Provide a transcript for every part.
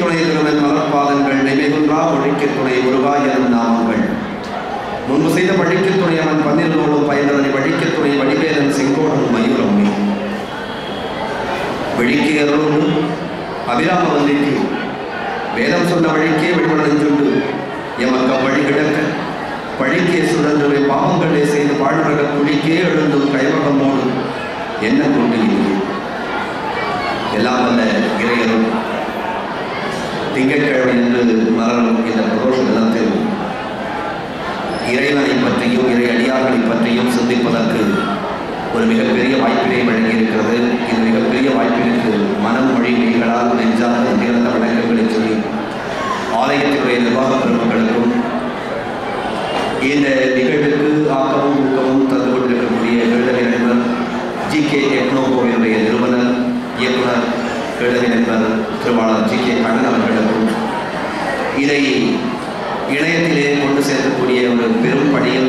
துணை திருவன் மலர்பாதங்கள் நெய்மிகுன்றா ஒழிக்க துணை முருகா எனும் நாமங்கள் முன்பு செய்த பழிக்க துணை அவன் பன்னிரலோடும் பயந்தவனை வழிக்க துணை வடிவேலன் செங்கோடன் மயூரம்மி விழிக்கு அருளும் அபிராம வந்திக்கு வேதம் சொன்ன வழிக்கே வழிபடஞ்சொண்டு எமக்கம் வழி கிடக்க பழிக்கே சுழன்று பாவங்களே செய்து வாழ்நரக குழிக்கே எழுந்தும் கைவகமோடு என்ன கொண்டு இல்லை எல்லாம் வல்ல இறையரும் திங்கட்கிழமை என்று மலரும் இந்த பிரதோஷ தினத்தில் இறைவனை பற்றியும் இறை அடியார்களை பற்றியும் சிந்திப்பதற்கு ஒரு மிகப்பெரிய வாய்ப்பினை வழங்கியிருக்கிறது இந்த மிகப்பெரிய வாய்ப்பிற்கு மனம் மொழி மெய்களால் நெஞ்சால் நிகழ்ந்த வழக்கங்களை சொல்லி ஆலயத்தினுடைய நிர்வாக பெருமக்களுக்கும் இந்த நிகழ்வுக்கு ஆக்கமும் ஊக்கமும் தந்து கொண்டிருக்கக்கூடிய எழுதவி நண்பர் ஜி கே டெக்னோகோவினுடைய நிறுவனர் இயக்குனர் எழுதவி நண்பர் திருவாளர் ஜி கே கண்ணன் அவர்களுக்கும் இதை இணையத்திலே கொண்டு சேர்க்கக்கூடிய ஒரு பெரும் பணியில்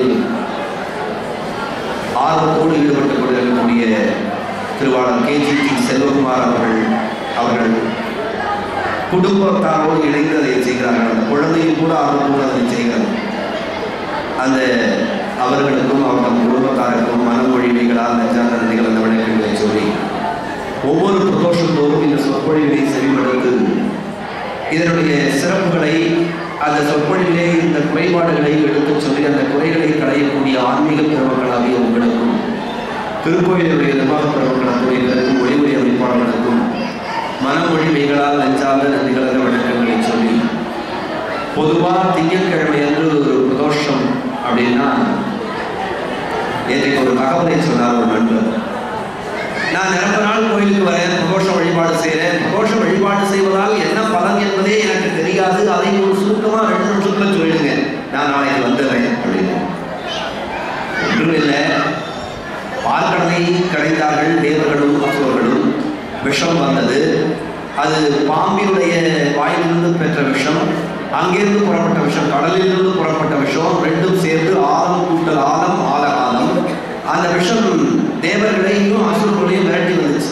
ஆர்வத்தோடு ஈடுபட்டுக் கொண்டிருக்கக்கூடிய திருவாளர் கே ஜி டி செல்வகுமார் அவர்கள் அவர்கள் குடும்பத்தாரோடு இணைந்து அதை செய்கிறார்கள் அந்த குழந்தையும் கூட ஆர்வத்தோடு அதை செய்கிறது அந்த அவர்களுக்கும் அவர்கள் குடும்பத்தாருக்கும் மனமொழிமைகளால் நெஞ்சார்ந்த நன்றிகள் அந்த வழக்குகளை சொல்லி ஒவ்வொரு பிரதோஷத்தோறும் இந்த சொற்பொழிவை செவிமடுத்து இதனுடைய சிறப்புகளை அந்த சொற்பொழிவிலே இந்த குறைபாடுகளை எடுத்துச் சொல்லி அந்த குறைகளை களையக்கூடிய ஆன்மீக பெருமக்களாகிய உங்களுக்கும் திருக்கோயிலுடைய நிர்வாக பெருமக்களாக இதற்கும் ஒளிமுறை அமைப்பாளர்களுக்கும் மனமொழிமைகளால் நெஞ்சார்ந்த நன்றிகளந்த வழக்கங்களை சொல்லி பொதுவாக திங்கட்கிழமை அன்று ஒரு பிரதோஷம் அப்படின்னா நேற்றைக்கு ஒரு தகவலை சொன்னார் ஒரு நண்பர் நான் நிரம்ப நாள் கோயிலுக்கு வரேன் பிரதோஷ வழிபாடு செய்கிறேன் பிரதோஷ வழிபாடு செய்வதால் என்ன பலன் என்பதே எனக்கு தெரியாது அதை ஒரு சுருக்கமாக ரெண்டு நிமிஷத்தில் சொல்லிடுங்க நான் நாளைக்கு வந்துடுறேன் அப்படின்னு ஒன்றும் இல்லை பார்க்கடலை கடைந்தார்கள் தேவர்களும் அசுரர்களும் விஷம் வந்தது அது பாம்பினுடைய வாயிலிருந்து பெற்ற விஷம் அங்கிருந்து புறப்பட்ட விஷம் கடலிலிருந்து புறப்பட்ட விஷம் ரெண்டும் சேர்ந்து ஆழம் கூட்டல் ஆழம் ஆழ ஆழம் அந்த விஷம் தேவர்களையும் அசுரர்களையும் விரட்டி வந்துச்சு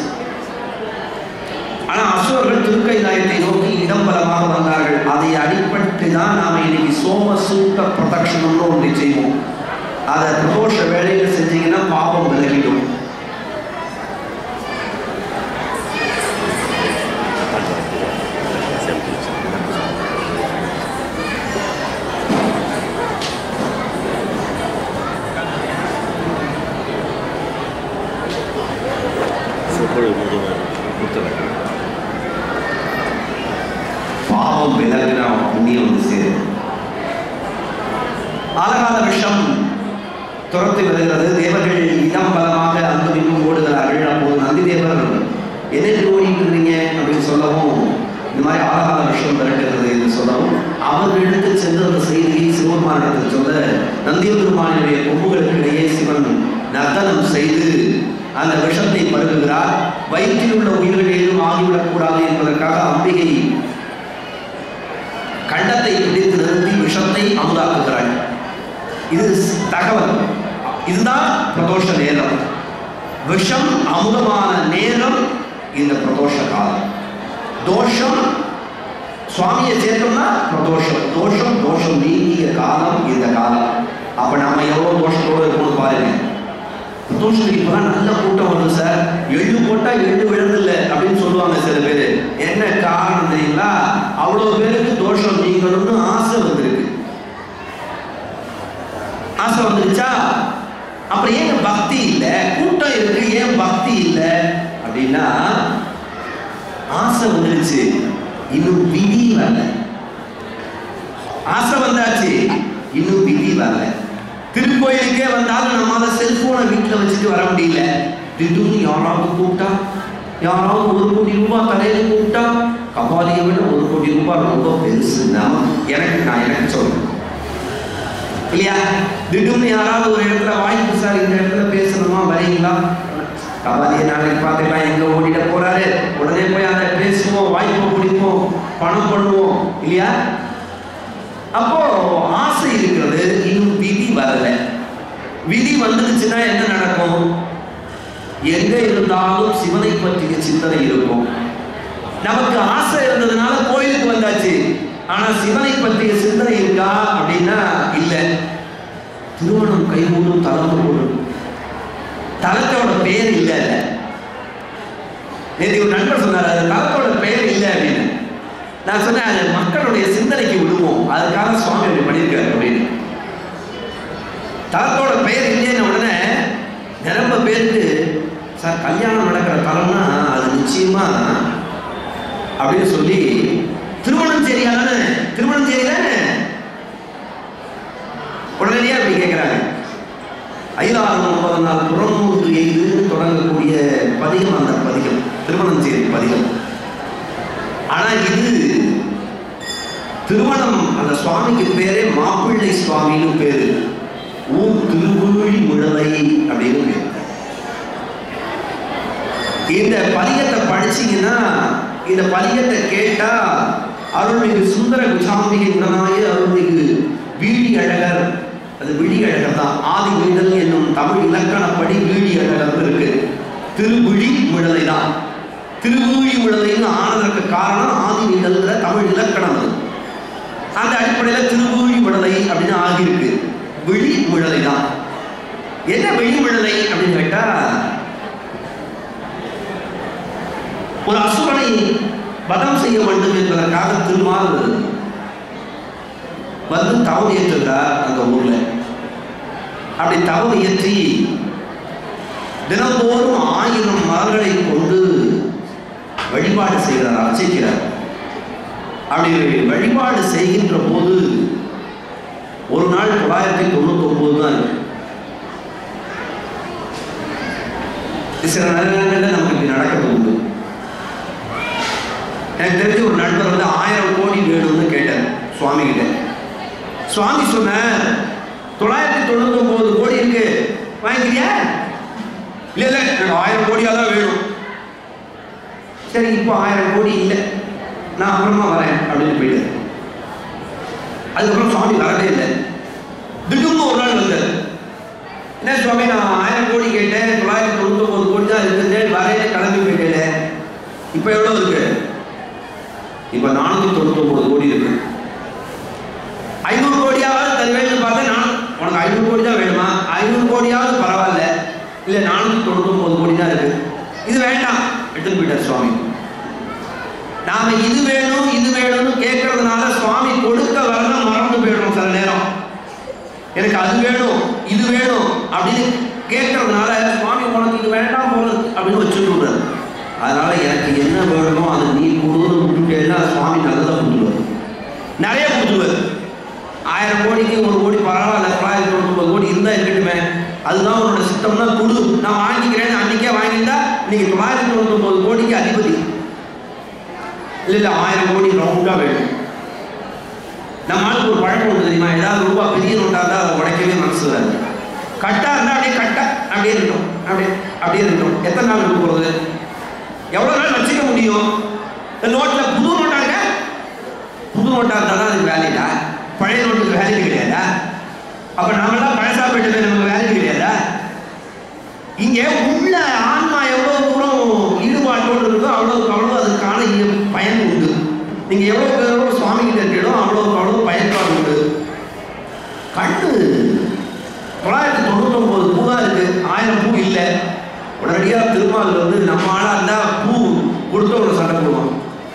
ஆனா அசுரர்கள் திருக்கைலாயத்தை நோக்கி இடம்பலமாக வந்தார்கள் அதை அடிப்பட்டு தான் நாம இன்னைக்கு சோம சூத்த பிரதட்சணம்னு ஒன்று செய்வோம் அதை பிரதோஷ வேலைகள் செஞ்சீங்கன்னா பாவம் விலகிடும் பாவம் விலகினா புண்ணியம் வந்து சேரும் ஆலகால விஷம் துரத்தி வருகிறது தேவர்கள் இடம் பலமாக அங்கு இங்கும் ஓடுகிறார்கள் அப்போது நந்தி தேவர் எதிர்த்து ஓடிட்டு இருந்தீங்க அப்படின்னு சொல்லவும் இந்த மாதிரி ஆலகால விஷம் விரட்டுகிறது என்று சொல்லவும் அவர் எடுத்து சென்று அந்த செய்தியை சிவபெருமானிடத்தில் சொல்ல நந்திய பெருமானினுடைய கொம்புகளுக்கு இடையே சிவன் நர்த்தனம் செய்து அந்த விஷத்தை பருகுகிறார் வயிற்றில் உள்ள உயிர்கள் ஏதும் ஆகிவிடக்கூடாது என்பதற்காக அம்பிகை கண்டத்தை பிடித்து நிறுத்தி விஷத்தை அமுதாக்குகிறாள் இது தகவல் இதுதான் பிரதோஷ நேரம் விஷம் அமுதமான நேரம் இந்த பிரதோஷ காலம் தோஷம் சுவாமியை சேர்த்தோம்னா பிரதோஷம் தோஷம் தோஷம் நீங்கிய காலம் இந்த காலம் அப்ப நாம எவ்வளவு தோஷத்தோடு இருக்கணும் பாருங்க பிரதோஷத்துக்கு இப்பதான் நல்ல கூட்டம் வருது சார் எள்ளு போட்டா எள்ளு விழுந்தில்ல அப்படின்னு சொல்லுவாங்க சில பேர் என்ன காரணம் தெரியுங்களா அவ்வளவு பேருக்கு தோஷம் நீங்கணும்னு ஆசை வந்திருக்கு ஆசை வந்துருச்சா அப்புறம் ஏன் பக்தி இல்லை கூட்டம் இருக்கு ஏன் பக்தி இல்லை அப்படின்னா ஆசை வந்துருச்சு இன்னும் விதி வரல ஆசை வந்தாச்சு இன்னும் விதி வரல திருக்கோயிலுக்கே வந்தாலும் நம்மளால செல்போனை வீட்டில் வச்சுட்டு வர முடியல திடீர்னு யாராவது கூப்பிட்டா யாராவது ஒரு கோடி ரூபாய் தலையில கூப்பிட்டா கபாலியை விட ஒரு கோடி ரூபாய் ரொம்ப பெருசு நாம எனக்கு நான் எனக்கு சொல்றேன் இல்லையா திடீர்னு யாராவது ஒரு இடத்துல வாய்ப்பு சார் இந்த இடத்துல பேசணுமா வரீங்களா கபாலியை நாளைக்கு பார்த்துக்கலாம் எங்க ஓடிட போறாரு உடனே போய் அதை பேசுவோம் வாய்ப்பை பிடிப்போம் பணம் பண்ணுவோம் இல்லையா அப்போ ஆசை இருக்கிறது இன்னும் விதி வரல விதி வந்துடுச்சுன்னா என்ன நடக்கும் எங்க இருந்தாலும் சிவனை பற்றிய சிந்தனை இருக்கும் நமக்கு ஆசை இருந்ததுனால கோயிலுக்கு வந்தாச்சு ஆனா சிவனை பற்றிய சிந்தனை இருக்கா அப்படின்னா இல்ல திருமணம் கைகூடும் தளம் கூடும் தலத்தோட பெயர் இல்ல நேற்று ஒரு நண்பர் சொன்னார் அது தலத்தோட பெயர் இல்லை அப்படின்னு நான் சொன்னேன் அது மக்களுடைய சிந்தனைக்கு விடுவோம் அதுக்காக சுவாமி அப்படி பண்ணியிருக்காரு அப்படின்னு தலத்தோட பெயர் இல்லைன்னு உடனே நிரம்ப பேருக்கு சார் கல்யாணம் நடக்கிற தலம்னா அது நிச்சயமா அப்படின்னு சொல்லி திருமணம் சரியா தானே திருமணம் சரி தானே உடனடியாக அப்படி கேட்குறாங்க ஐயாயிரம் முப்பது நாள் புறமூன்று எய்துன்னு தொடங்கக்கூடிய பதிகம் அந்த பதிகம் திருமணம் செய்தி பதிகம் ஆனா இது திருமணம் அந்த சுவாமிக்கு பேரே மாப்பிள்ளை சுவாமின்னு பேரு ஊர் திருவூழி முழலை அப்படின்னு பேரு இந்த பதிகத்தை படிச்சீங்கன்னா இந்த பதிகத்தை கேட்டா அருள்மிகு சுந்தர குசாம்பிகை உடனாய அருள்மிகு வீடி அழகர் அது விழி அழகர் தான் ஆதி வீடல் என்னும் தமிழ் இலக்கணப்படி வீடி அழகர் இருக்கு திருவிழி விழலை தான் திருவூழி விழலைன்னு ஆனதற்கு காரணம் ஆதி வீடல்ங்கிற தமிழ் இலக்கணம் அது அந்த அடிப்படையில் திருவூழி விழலை அப்படின்னு ஆகியிருக்கு விழி விழலை தான் என்ன விழி விழலை அப்படின்னு கேட்டா ஒரு அசுரனை வதம் செய்ய வேண்டும் என்பதற்காக திருமால் வந்து தவம் ஏற்றுகிறார் அந்த ஊர்ல அப்படி தவம் இயற்றி தினந்தோறும் ஆயிரம் மரங்களை கொண்டு வழிபாடு செய்கிறார் அர்ச்சிக்கிறார் அப்படி வழிபாடு செய்கின்ற போது ஒரு நாள் தொள்ளாயிரத்தி தொண்ணூத்தி ஒன்பது தான் இருக்கு சில நேரங்களில் நமக்கு இப்படி நடக்கிறது உண்டு எனக்கு தெரிஞ்ச ஒரு நண்பர் வந்து ஆயிரம் கோடி வேணும்னு கேட்டார் சுவாமி கிட்ட சுவாமி சொன்ன தொள்ளாயிரத்தி தொண்ணூத்தி ஒன்பது கோடி இருக்கு வாங்கிக்கிறியா இல்ல இல்ல எனக்கு ஆயிரம் கோடியா தான் வேணும் சரி இப்போ ஆயிரம் கோடி இல்லை நான் அப்புறமா வரேன் அப்படின்னு போயிட்டார் அதுக்கப்புறம் சுவாமி வரவே இல்லை திடீர்னு ஒரு நாள் வந்தார் என்ன சுவாமி நான் ஆயிரம் கோடி கேட்டேன் தொள்ளாயிரத்தி தொண்ணூத்தி ஒன்பது கோடி தான் இருக்குது வரேன்னு கிளம்பி போயிட்டேன் இப்போ எவ்வளோ இருக்கு இப்போ நானூற்றி தொண்ணூத்தி ஒன்பது கோடி இருக்கு ஐநூறு கோடியாவது தருவேன்னு பார்த்தா நான் உனக்கு ஐநூறு கோடி தான் வேணுமா ஐநூறு கோடியாவது பரவாயில்ல இல்லை நானூற்றி தொண்ணூத்தி ஒன்பது கோடி தான் இருக்கு இது வேண்டாம் எடுத்துன்னு போயிட்டார் சுவாமி நாம இது வேணும் இது வேணும்னு கேட்கறதுனால சுவாமி கொடுக்க வரத மறந்து போயிடுறோம் சில நேரம் எனக்கு அது வேணும் இது வேணும் அப்படின்னு கேட்கறதுனால சுவாமி உனக்கு இது வேண்டாம் போல அப்படின்னு வச்சுட்டு அதனால எனக்கு என்ன வேணுமோ அதை நீ கொடுன்னு விட்டுட்டேன்னா சுவாமி நல்லதாக கொடுத்துருவார் நிறைய கொடுத்துருவார் ஆயிரம் கோடிக்கு ஒரு கோடி பரவாயில்ல தொள்ளாயிரத்தி தொண்ணூத்தி கோடி இருந்தா இருக்கட்டுமே அதுதான் உன்னோட சித்தம்னா குடு நான் வாங்கிக்கிறேன்னு அன்னைக்கே வாங்கியிருந்தா இன்னைக்கு தொள்ளாயிரத்தி தொண்ணூத்தி ஒன்பது கோடிக்கு அதிபதி இல்ல இல்ல ஆயிரம் கோடி ரவுண்டா வேணும் நம்ம ஆளுக்கு ஒரு பழக்கம் உண்டு தெரியுமா ஏதாவது ரூபா பெரிய நோட்டா இருந்தா அதை உடைக்கவே மனசு வராது கட்டா இருந்தா அப்படியே கட்டா அப்படியே இருக்கட்டும் அப்படியே அப்படியே இருக்கட்டும் எத்தனை நாள் இருக்க போறது எவ்வளவு நாள் வச்சுக்க முடியும் இந்த நோட்ல புது நோட்டா இருக்க புது நோட்டா இருந்தா தான் அதுக்கு வேலைடா பழைய நோட்டுக்கு வேல்யூ கிடையாதா அப்ப நாமெல்லாம் பழசா போயிட்டு நமக்கு வேல்யூ கிடையாதா இங்க உள்ள ஆன்மா எவ்வளவு தூரம் ஈடுபாட்டோடு இருக்கோ அவ்வளவுக்கு அவ்வளவு அதுக்கான இய- பயன் உண்டு நீங்க எவ்வளவுக்கு எவ்வளவு சுவாமி கிட்ட இருக்கீங்களோ அவ்வளவுக்கு அவ்வளவு பயன்பாடு உண்டு கண்ணு தொள்ளாயிரத்தி தொண்ணூத்தி ஒன்பது பூ தான் இருக்கு ஆயிரம் பூ இல்லை உடனடியா திருமால் வந்து நம்ம ஆளா இருந்தா பூ கொடுத்து ஒரு சண்டை போடுவான்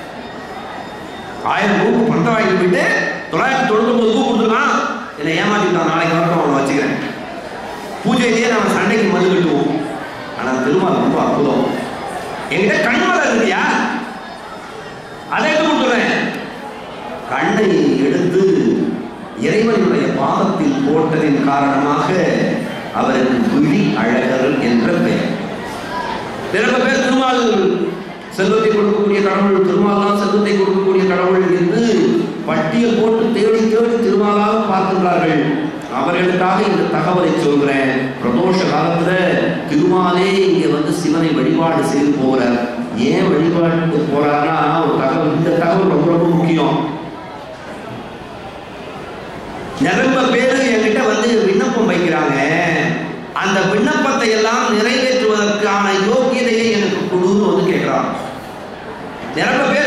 ஆயிரம் பூக்கு பணத்தை வாங்கிட்டு போயிட்டு தொள்ளாயிரத்தி தொண்ணூத்தி ஒன்பது பூ கொடுத்துருக்கான் என்னை ஏமாத்திட்டான் நாளைக்கு வரட்டும் அவனை வச்சுக்கிறேன் பூஜையிலேயே நம்ம சண்டைக்கு மது கட்டுவோம் ஆனா திருமால் ரொம்ப அற்புதம் என்கிட்ட கண்மலை இருக்கியா அதை எடுத்து கொடுத்துறேன் கண்ணை எடுத்து இறைவனுடைய பாதத்தில் போட்டதின் காரணமாக அவருக்கு விழி அழகர் என்ற பெயர் பிறகு பேர் திருமால் செல்வத்தை கொடுக்கக்கூடிய கடவுள் திருமால் தான் செல்வத்தை கொடுக்கக்கூடிய கடவுள் என்று பட்டியல் போட்டு தேடி தேடி திருமாலாக பார்க்கின்றார்கள் அவர்களுக்காக இந்த தகவலை சொல்கிறேன் பிரதோஷ காலத்துல திருமாலே இங்க வந்து சிவனை வழிபாடு செய்து போகிறார் ஏன் வழிபாடு போறாருன்னா ஒரு தகவல் இந்த தகவல் ரொம்ப ரொம்ப முக்கியம் நிரம்ப பேரு என்கிட்ட வந்து விண்ணப்பம் வைக்கிறாங்க அந்த விண்ணப்பத்தை எல்லாம் நிறைவேற்றுவதற்கான யோக்கியதையை எனக்கு கொடுன்னு வந்து கேட்கிறான் நிரம்ப பேர்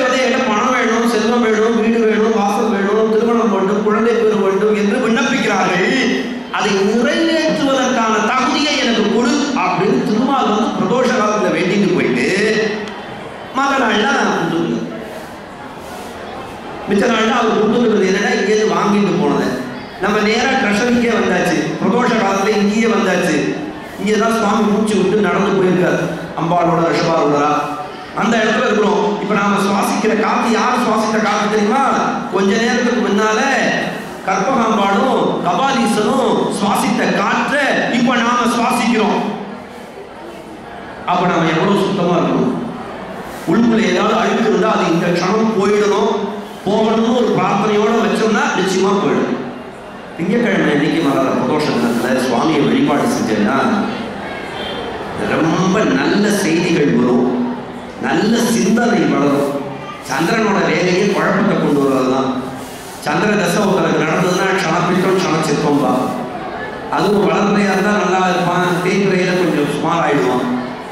நிலம் வேணும் வீடு வேணும் வாசல் வேணும் திருமணம் வேண்டும் குழந்தை பேர் வேண்டும் என்று விண்ணப்பிக்கிறார்கள் அதை நிறைவேற்றுவதற்கான தகுதியை எனக்கு கொடு அப்படின்னு திருமால் வந்து பிரதோஷ காலத்தில் வேண்டிட்டு போயிட்டு மத நாள்ல கொண்டு வந்தார். மிச்ச நாள்ல அவர் கொண்டு வந்தது என்னன்னா இங்கேருந்து வாங்கிட்டு போனது நம்ம நேரா ட்ரெஷரிக்கே வந்தாச்சு பிரதோஷ காலத்துல இங்கேயே வந்தாச்சு இங்கே தான் சுவாமி மூச்சு விட்டு நடந்து போயிருக்காரு அம்பாளோட ரிஷபாரூடரா அந்த இடத்துல இருக்கிறோம் இப்போ நாம சுவாசிக்கிற காத்து யார் சுவாசிக்கிற காத்து தெரியுமா கொஞ்ச நேரத்துக்கு முன்னால கற்பகாம்பாடும் கபாலீசனும் சுவாசித்த காற்றை இப்போ நாம சுவாசிக்கிறோம் அப்ப நாம எவ்வளவு சுத்தமா இருக்கணும் உள்ளுக்குள்ள ஏதாவது அழுக்கு இருந்தா அது இந்த க்ஷணம் போயிடணும் போகணும்னு ஒரு பிரார்த்தனையோட வச்சோம்னா நிச்சயமா போயிடும் திங்கக்கிழமை இன்னைக்கு வர பிரதோஷ தினத்துல சுவாமியை வழிபாடு செஞ்சேன்னா ரொம்ப நல்ல செய்திகள் வரும் நல்ல சிந்தனை வளரும் சந்திரனோட வேலையே குழப்பத்தை கொண்டு வருவதுதான் சந்திர தசை ஒருத்தருக்கு நடந்ததுன்னா க்ஷணப்பிட்டம் க்ஷணச்சிற்பம்பா அதுவும் வளர்ந்தையா இருந்தால் நல்லா இருப்பான் தேய்முறையில கொஞ்சம் சுமார் ஆயிடுவான்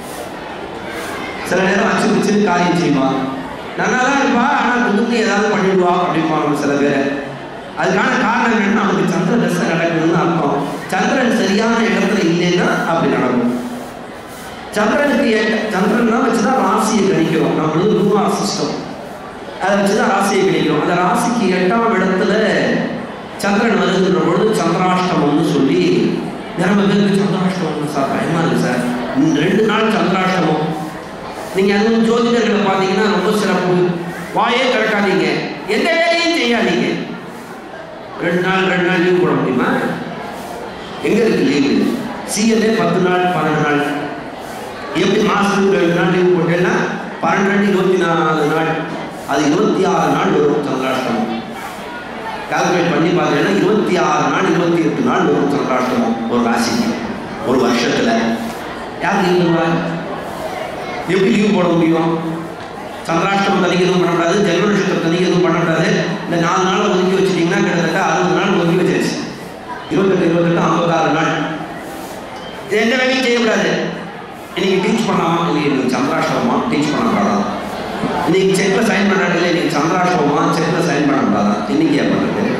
சில நேரம் அச்சு பிச்சுன்னு காரியம் செய்வான் நல்லா தான் இருப்பா ஆனால் குடும்பம் ஏதாவது பண்ணிடுவா அப்படிம்பாங்க சில பேர் அதுக்கான காரணம் என்னன்னா அவனுக்கு சந்திர தசை நடக்குதுன்னு அர்த்தம் சந்திரன் சரியான இடத்துல இல்லைன்னா அப்படி நடக்கும் சந்திரனுக்கு எட்ட- சந்திரன் தான் வச்சு தான் ராசியை கணிக்கிறோம் நம்மளது லூனார் சிஸ்டம் அதை வச்சு தான் ராசியை கணிக்கிறோம் அந்த ராசிக்கு எட்டாம் இடத்துல சந்திரன் வருகின்ற பொழுது சந்திராஷ்டமம்னு சொல்லி நிரம்ப பேருக்கு சந்திராஷ்டமம் சார் பயமா இருக்கு சார் இந்த ரெண்டு நாள் சந்திராஷ்டமம் நீங்க அதுவும் ஜோதிடர்களை பார்த்தீங்கன்னா ரொம்ப சிறப்பு வாயே திறக்காதீங்க எந்த வேலையும் செய்யாதீங்க ரெண்டு நாள் ரெண்டு நாள் லீவ் போட முடியுமா எங்க இருக்கு லீவு சிஎல்ஏ பத்து நாள் பன்னெண்டு நாள் எப்படி மாசத்துக்கு ரெண்டு நாள் லீவ் போட்டேன்னா பன்னெண்டு ரெண்டு இருபத்தி நாலு நாள் அது இருபத்தி ஆறு நாள் வரும் சந்திராஷ்டமம் கால்குலேட் பண்ணி பார்த்தீங்கன்னா இருபத்தி ஆறு நாள் இருபத்தி எட்டு நாள் வரும் சந்திராஷ்டமம் ஒரு ராசிக்கு ஒரு வருஷத்துல யார் லீவ் எப்படி லீவ் போட முடியும் சந்திராஷ்டமம் தனிக்கு எதுவும் பண்ணக்கூடாது ஜென்ம நட்சத்திரம் தனிக்கு எதுவும் பண்ணக்கூடாது இந்த நாலு நாள் ஒதுக்கி வச்சிட்டிங்கன்னா கிட்டத்தட்ட அறுபது நாள் ஒதுக்கி வச்சிருச்சு இருபத்தெட்டு இருபத்தெட்டு ஐம்பத்தாறு நாள் இது எந்த வேலையும் செய்யக்கூடாது இன்னைக்கு டீச் பண்ணாமா இல்லை இன்னைக்கு சந்திராஷ்டமமா டீச் பண்ணக்கூடாதா இன்னைக்கு செக்கில் சைன் பண்ணுறது இல்லை இன்னைக்கு சந்திராஷ்டமமா செக்கில் சைன் பண்ணக்கூடாதா இன்னைக்கு ஏன் பண்ணுறது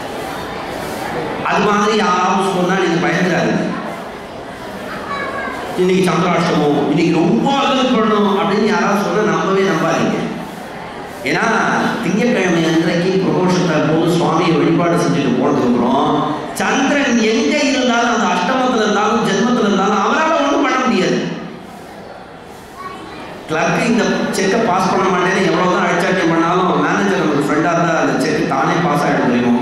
அது மாதிரி யாராவது சொன்னால் நீங்கள் பயந்துடாதீங்க இன்னைக்கு சந்திராஷ்டமம் இன்னைக்கு ரொம்ப அழுது பண்ணணும் அப்படின்னு யாராவது சொன்னா நம்பவே நம்பாதீங்க ஏன்னா திங்கட்கிழமை அன்றைக்கு பிரதோஷத்தை போது சுவாமியை வழிபாடு செஞ்சுட்டு போனதுக்கப்புறம் சந்திரன் எங்க இருந்தாலும் அந்த அஷ்டமத்துல இருந்தாலும் ஜென்மத்துல இருந்தாலும் அவரால் ஒன்றும் பண்ண முடியாது கிளர்க்கு இந்த செக்கை பாஸ் பண்ண மாட்டேன்னு எவ்வளவுதான் அழிச்சாட்டியம் பண்ணாலும் மேனேஜர் நமக்கு ஃப்ரெண்டாக இருந்தால் அந்த செக் தானே பாஸ் ஆகிட முடியும்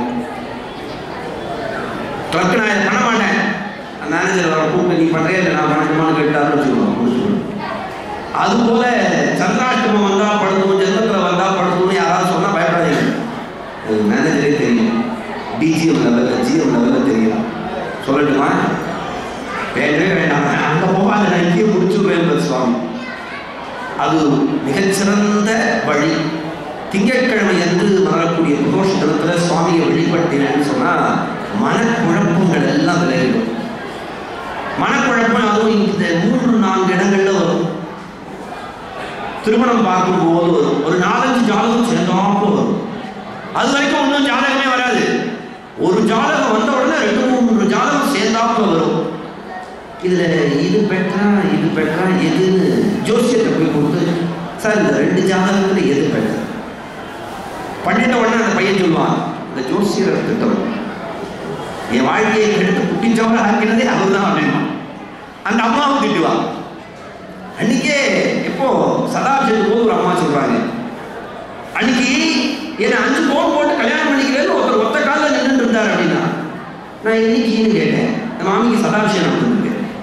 கிளர்க்கு நான் இதை பண்ண மாட்டேன் மேனேஜர் வர கூப்பிட்டு நீ பண்றியா இல்லை நான் பண்ணணுமான்னு கேட்டாருன்னு வச்சுக்கணும் முடிச்சுக்கணும் அதுபோல சந்திராஷ்டமம் வந்தா படுத்தும் ஜென்மத்தில் வந்தா படுத்தும்னு யாராவது சொன்னா பயப்படாதீங்க அது மேனேஜரே தெரியும் டிஜிஎம் லெவலில் ஜிஎம் லெவலில் தெரியும் சொல்லட்டுமா வேண்டவே வேண்டாம் அங்கே போகாத நான் இங்கேயே முடிச்சுடுவேன் சுவாமி அது மிகச்சிறந்த வழி திங்கட்கிழமை அன்று வரக்கூடிய பிரதோஷ தினத்தில் சுவாமியை வழிபட்டீங்கன்னு சொன்னால் மனக்குழப்பங்கள் எல்லாம் விலகிடும் மனக்குழப்பம் அதுவும் இந்த மூன்று நான்கு இடங்கள்ல வரும் திருமணம் பார்க்கும்போது வரும் ஒரு நாலஞ்சு ஜாதகம் சேர்ந்தாப்புல வரும் அது வரைக்கும் ஒன்றும் ஜாதகமே வராது ஒரு ஜாதகம் வந்த உடனே ரெண்டு மூன்று ஜாதகம் சேர்ந்தாப்புல வரும் இதுல இது பெட்டரா இது பெட்டரா எதுன்னு ஜோசியத்தை போய் கொடுத்து சார் இந்த ரெண்டு ஜாதகத்துல எது பெட்டர் பண்ணிட்ட உடனே அந்த பையன் சொல்லுவான் இந்த ஜோசியர் திட்டம் என் வாழ்க்கையை கெடுத்து குட்டிச்சவரை ஆக்கினதே அவர்தான் அப்படின்னா அந்த அம்மாவும் திட்டுவா அன்னைக்கே எப்போ சதாபிஷேகம் போது ஒரு அம்மா சொல்றாங்க அன்னைக்கு என்னை அஞ்சு பவுன் போட்டு கல்யாணம் பண்ணிக்கிறேன்னு ஒருத்தர் ஒத்த காலில் நின்றுட்டு இருந்தார் அப்படின்னா நான் இன்னைக்குன்னு கேட்டேன் இந்த மாமிக்கு சதாபிஷேகம் நடந்துருக்கு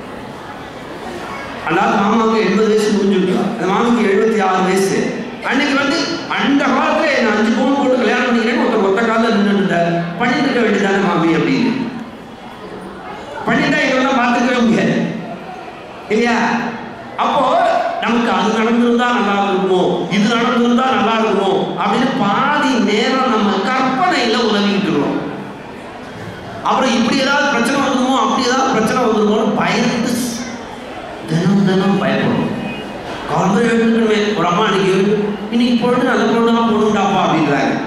அதாவது மாமாவுக்கு எண்பது வயசு முடிஞ்சுட்டா அந்த மாமிக்கு எழுபத்தி ஆறு வயசு அன்னைக்கு வந்து அந்த காலத்துல என்ன அஞ்சு பவுன் போட்டு கல்யாணம் பண்ணிக்கிறேன்னு ஒருத்தர் ஒத்த காலில் நின்றுட்டு இருந்தார் பண்ணிட்டு இருக்க வேண்டியதானே மாமி அப்படின்னு பண்ணிட்டா இதெல்லாம் பார்த்துக்கவே முடியாது இல்லையா அப்போ நமக்கு அது நடந்திருந்தா நல்லா இருக்குமோ இது நடந்திருந்தா நல்லா இருக்குமோ அப்படின்னு பாதி நேரம் நம்ம கற்பனையில உதவிட்டு இருக்கோம் அப்புறம் இப்படி ஏதாவது பிரச்சனை வந்துருமோ அப்படி ஏதாவது பிரச்சனை வந்துருமோன்னு பயந்து தினம் தினம் பயப்படும் காலையில் எழுந்துக்கணுமே ஒரு அம்மா அன்னைக்கு இன்னைக்கு பொழுது நல்ல பொழுது தான் போடுண்டாப்பா அப்படின்றாங்க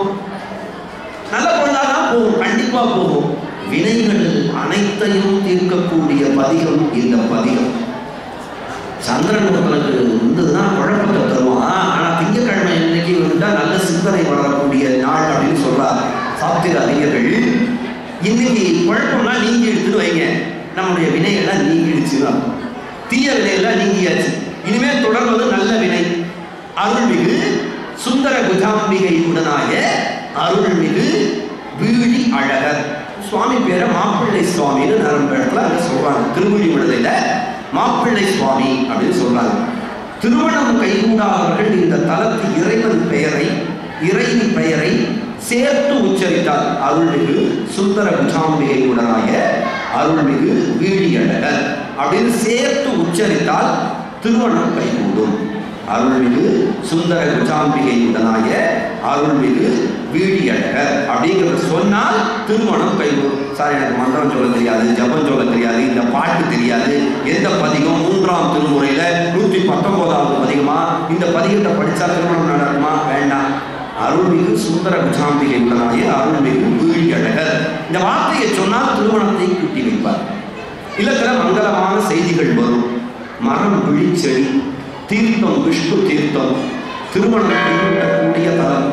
நல்ல பொழுதா தான் போகும் கண்டிப்பா போகும் வினைகள் அனைத்தையும் தீர்க்கக்கூடிய பதிகம் இந்த பதிகம் சந்திரன் ஒருத்தனுக்கு இருந்ததுன்னா குழப்பத்தை தருவான் ஆனா திங்கக்கிழமை இன்னைக்கு வந்துட்டா நல்ல சிந்தனை வளரக்கூடிய நாள் அப்படின்னு சொல்றார் சாத்திர அறிஞர்கள் இன்னைக்கு குழப்பம்னா நீங்கி எடுத்துட்டு வைங்க நம்முடைய வினைகள்லாம் நீங்கிடுச்சுன்னு அர்த்தம். தீய வினையெல்லாம் நீங்கியாச்சு இனிமேல் தொடர்வது நல்ல வினை அருள்மிகு சுந்தர குஜாம்பிகை உடனாய அருள்மிகு வீழி அழகர் சுவாமி பேரை மாப்பிள்ளை சுவாமின்னு நரம்பு இடத்துல அங்க சொல்றாங்க திருவிழி விடுதலையில மாப்பிள்ளை சுவாமி அப்படின்னு சொல்றாங்க திருமணம் கைகூடாதவர்கள் இந்த தலத்து இறைவன் பெயரை இறைவி பெயரை சேர்த்து உச்சரித்தார் அருள்மிகு சுந்தர குஜாம்பிகை உடனாய அருள்மிகு வீழியழகர் அப்படின்னு சேர்த்து உச்சரித்தால் திருமணம் கைகூடும் அருள்மிகு சுந்தர குஜாம்பிகை உடனாய அருள்மிகு வீழியழகர் அப்படிங்கிறத சொன்னால் திருமணம் கைகூடும் சார் எனக்கு மந்திரம் சொல்ல தெரியாது ஜபம் சொல்ல தெரியாது இந்த பாட்டு தெரியாது எந்த பதிகம் மூன்றாம் திருமுறையில நூத்தி பத்தொன்பதாவது பதிகமா இந்த பதிகத்தை படிச்சா திருமணம் நடக்குமா வேண்டாம் அருள்மிகு சுந்தர குஜாம்பிகை உடனாய அருள்மிகு வீழியழகர் இந்த வார்த்தையை சொன்னால் திருமணத்தை கூட்டி வைப்பார் இல்லத்துல மங்களமான செய்திகள் வரும் மரம் விழிச்செடி தீர்த்தம் விஷ்ணு தீர்த்தம் திருமணம் கைவிட்டக்கூடிய தலம்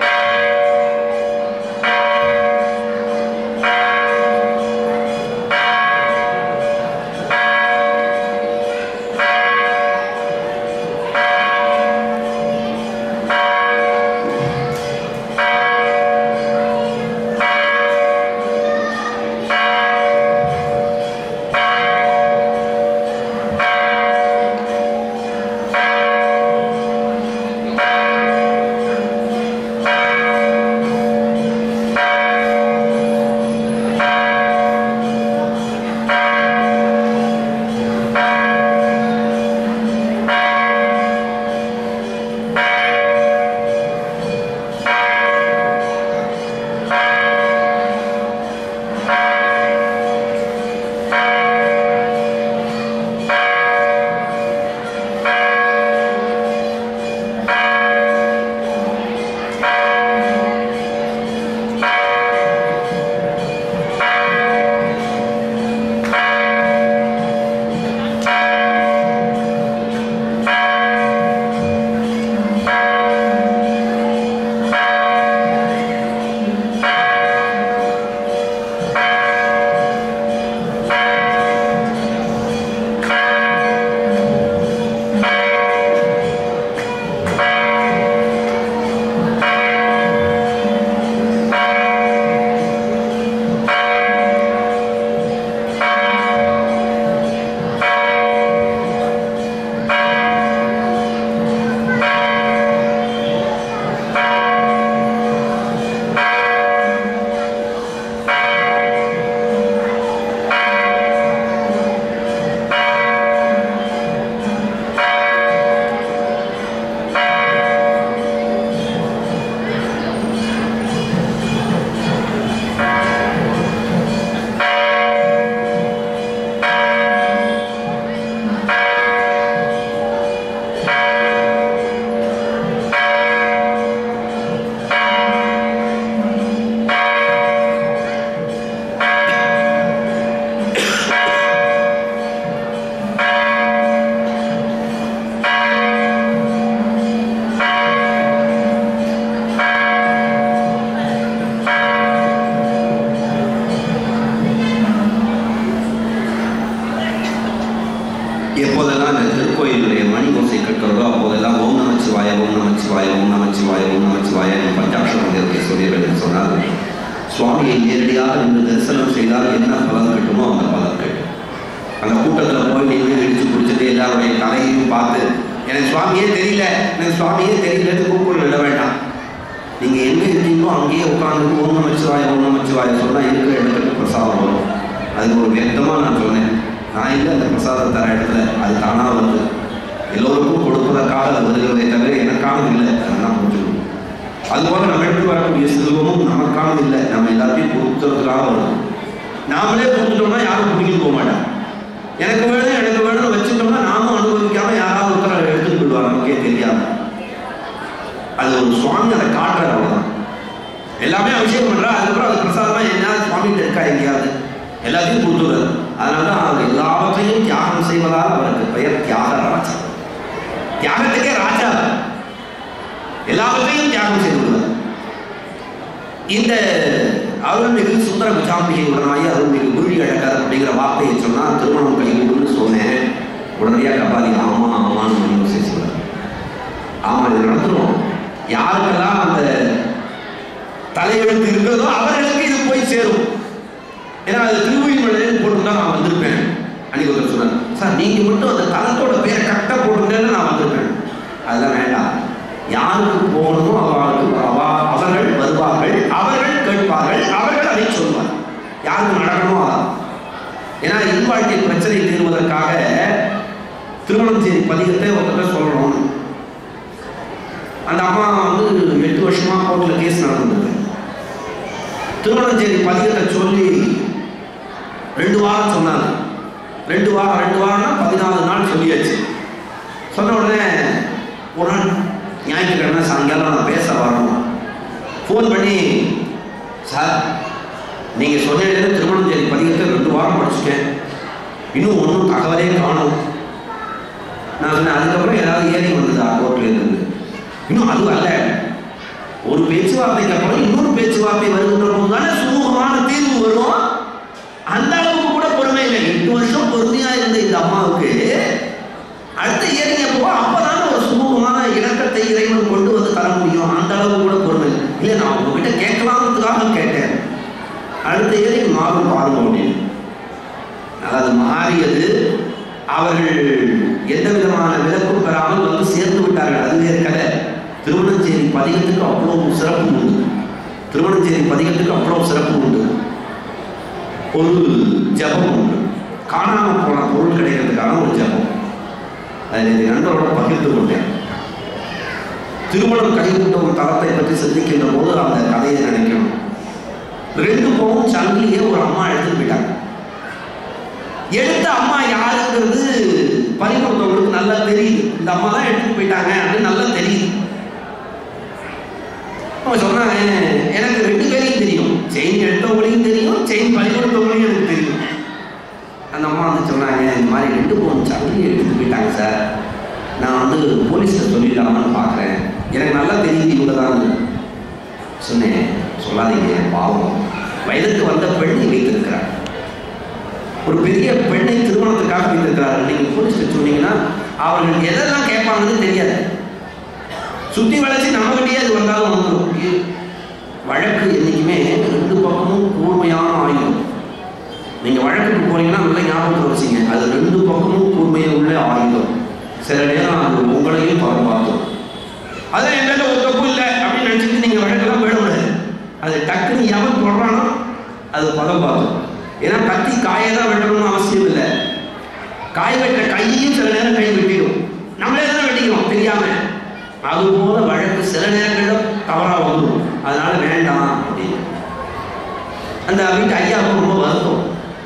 எப்போதெல்லாம் இந்த திருக்கோயிலுடைய மணி ஓசை கேட்கிறதோ அப்போதெல்லாம் ஓம் நமச்சிவாய ஓம் நமச்சிவாய ஓம் நமச்சிவாய ஓம் நமச்சிவாய என் பஞ்சாட்சர மந்திரத்தை சொல்லிடுறேன் என்று சொன்னால் சுவாமியை நேரடியாக நின்று தரிசனம் செய்தால் என்ன பலன் கிட்டுமோ அந்த பலன் கிட்டும் அந்த கூட்டத்தில் போய் நின்று இடிச்சு பிடிச்சிட்டு எல்லாருடைய தலையையும் பார்த்து எனக்கு சுவாமியே தெரியல எனக்கு சுவாமியே தெரியலன்னு கூப்பிட விட வேண்டாம் நீங்கள் எங்கே இருக்கீங்களோ அங்கேயே உட்காந்து ஓம் நமச்சிவாய ஓம் நமச்சிவாய சொன்னால் இருக்கிற இடத்துக்கு பிரசாதம் வரும் அதுக்கு ஒரு வியக்தமாக நான் சொன்னேன் நான் இல்லை அந்த பிரசாதம் தர இடத்துல அது தானாக வருது எல்லோருக்கும் கொடுப்பதற்காக அது வருகிறதே தவிர எனக்கானது இல்லை அதெல்லாம் புரிஞ்சுக்கணும் அதுபோல நம்ம எடுத்து வரக்கூடிய செல்வமும் நமக்கானது இல்லை நம்ம எல்லாத்தையும் கொடுத்துறதுக்காக வரும் நாமளே கொடுத்துட்டோம்னா யாரும் பிடிக்கிட்டு போக மாட்டாங்க எனக்கு வேணும் எனக்கு வேணும்னு வச்சுட்டோம்னா நாமும் அனுபவிக்காம யாராவது ஒருத்தர் எடுத்துட்டு போயிடுவாங்க நமக்கே தெரியாம அது ஒரு சுவாமி அதை காட்டுறாரு அவ்வளவுதான் எல்லாமே அபிஷேகம் பண்றா அதுக்கப்புறம் அது பிரசாதமா என்ன சுவாமிகிட்ட இருக்கா எங்கேயாவது எல்லாத்தையும் கொடுத்துறாரு அதனால தான் அவர் எல்லாவற்றையும் தியாகம் செய்வதால் அவருக்கு பெயர் தியாகராஜா தியாகத்துக்கே ராஜா எல்லாவற்றையும் தியாகம் செய்து விடுவார் இந்த அருள்மிகு சுந்தர குஜாம்பிகை உடனாகி அருள்மிகு குருவி அழகார் அப்படிங்கிற வார்த்தையை சொன்னா திருமணம் கைகூடுன்னு சொன்னேன் உடனடியாக கபாலி ஆமா ஆமான்னு சொல்லி யோசிச்சுவார் ஆமா இது நடந்துரும் யாருக்கெல்லாம் அந்த தலையெழுத்து இருக்கிறதோ அவர்களுக்கு இது போய் சேரும் ஏன்னா அது திருவள்ளுவர் போட்டுருந்தா நான் வந்திருப்பேன் அன்னைக்கு ஒருத்தர் சொன்னார் சார் நீங்க மட்டும் அந்த தலத்தோட பேரை கரெக்டாக போட்டுருந்தேன்னு நான் வந்திருப்பேன் அதெல்லாம் வேண்டாம் யாருக்கு போகணுமோ அவர்களுக்கு அவ- அவர்கள் வருவார்கள் அவர்கள் கேட்பார்கள் அவர்கள் அதை சொல்வார் யாருக்கு நடக்கணுமோ அதான் ஏன்னா இல்வாழ்க்கை பிரச்சனை தீர்வதற்காக திருமணம் செய்தி பதிகத்தை ஒருத்தர் சொல்லணும் அந்த அம்மா வந்து எட்டு வருஷமா கோர்ட்ல கேஸ் நடந்துருக்கு திருமணம் செய்தி பதிகத்தை சொல்லி ரெண்டு வாரம் சொன்னாங்க ரெண்டு வாரம் ரெண்டு வாரம்னா பதினாலு நாள் சொல்லியாச்சு சொன்ன உடனே ஒரு நாள் ஞாயிற்றுக்கிழமை சாயங்காலம் நான் பேச வரணும் ஃபோன் பண்ணி சார் நீங்கள் சொன்னீங்க திருமணம் செய்தி பதிகத்தை ரெண்டு வாரம் படிச்சுட்டேன் இன்னும் ஒன்றும் தகவலே காணும் நான் சொன்னேன் அதுக்கப்புறம் ஏதாவது ஏறி வந்ததா கோர்ட்ல இருந்து இன்னும் அது அல்ல ஒரு பேச்சுவார்த்தைக்கு அப்புறம் இன்னொரு பேச்சுவார்த்தை வருகின்ற போது தானே சுமூகமான தீர்வு வரும் அந்த அளவுக்கு கூட பொறுமை இல்லை எட்டு வருஷம் பொறுமையா இருந்த இந்த அம்மாவுக்கு அடுத்த இயரிங் எப்போ அப்பதானே ஒரு சுமூகமான இணக்கத்தை இறைவன் கொண்டு வந்து தர முடியும் அந்த அளவுக்கு கூட பொறுமை இல்லை இல்லை நான் உங்ககிட்ட கேட்கலாம்ன்றதுக்காக கேட்டேன் அடுத்த இயரிங் மாறும் பாருங்க அப்படின்னு அதாவது மாறியது அவர்கள் எந்த விதமான விலக்கும் பெறாமல் வந்து சேர்ந்து விட்டார்கள் அது வேறு கதை திருவண்ணஞ்சேரி பதிகத்துக்கு அவ்வளவு சிறப்பு உண்டு திருவண்ணஞ்சேரி பதிகத்துக்கு அவ்வளவு சிறப்பு உண்டு ஒரு ஜபம் உண்டு காணாம போன பொருள் கிடைக்கிறதுக்கான ஒரு ஜபம் அதில் என் நண்பரோட பகிர்ந்து கொண்டேன் திருமணம் கைவிட்ட ஒரு தளத்தை பற்றி சிந்திக்கின்ற போது அந்த கதையை நினைக்கணும் ரெண்டு பவுன் சங்கிலியே ஒரு அம்மா எடுத்துட்டு போயிட்டாங்க எடுத்த அம்மா யாருங்கிறது பறிமுறுத்தவங்களுக்கு நல்லா தெரியுது இந்த அம்மா தான் எடுத்துட்டு போயிட்டாங்க அப்படின்னு நல்லா தெரியுது அவங்க சொன்னாங்க எனக்கு ரெண்டு பேரையும் தெரியும் செயின் எடுத்தவங்களையும் தெரியும் செயின் பறிமுறுத்தவங்களையும் எனக்கு தெரியும் அந்த அம்மா வந்து சொன்னாங்க இந்த மாதிரி ரெண்டு பவுன் சங்கிலி எடுத்துட்டு போயிட்டாங்க சார் நான் வந்து போலீஸில் சொல்லிடலாமான்னு பார்க்குறேன் எனக்கு நல்லா தெரியுது இவங்க தான் சொன்னேன் சொல்லாதீங்க பாவம் வயதுக்கு வந்த பெண்ணை வைத்திருக்கிறார் ஒரு பெரிய பெண்ணை திருமணத்துக்காக வைத்திருக்கிறார்கள் நீங்கள் போலீஸ்ல சொன்னீங்கன்னா அவர்கள் எதெல்லாம் கேட்பாங்கன்னு தெரியாது சுத்தி வளைச்சு நம்ம கிட்டே அது வந்தாலும் வந்துடும் இ- வழக்கு என்னைக்குமே ரெண்டு பக்கமும் கூர்மையான ஆயுதம் நீங்க வழக்குக்கு போனீங்கன்னா நல்லா ஞாபகத்தில் வச்சுங்க அது ரெண்டு பக்கமும் கூர்மையை உள்ள ஆயுதம் சில நேரம் அது உங்களையும் படம் பார்த்தோம் அதான் என்னால ஒரு தப்பு இல்லை அப்படின்னு நினைச்சிட்டு நீங்க வழக்கெல்லாம் போயிட முடியாது அது டக்குன்னு எவன் போடுறானோ அது பதம் பார்த்தோம் ஏன்னா கத்தி காயை தான் வெட்டணும்னு அவசியம் இல்லை காய் வெட்ட கையையும் சில நேரம் கை வெட்டிடும் நம்மளே தானே வெட்டிக்கிறோம் தெரியாம அது போல வழக்கு சில நேரங்களில் தவறா வந்துடும் அதனால வேண்டாம் அப்படின்னு அந்த வீட்டு ஐயாவுக்கு ரொம்ப வருத்தம்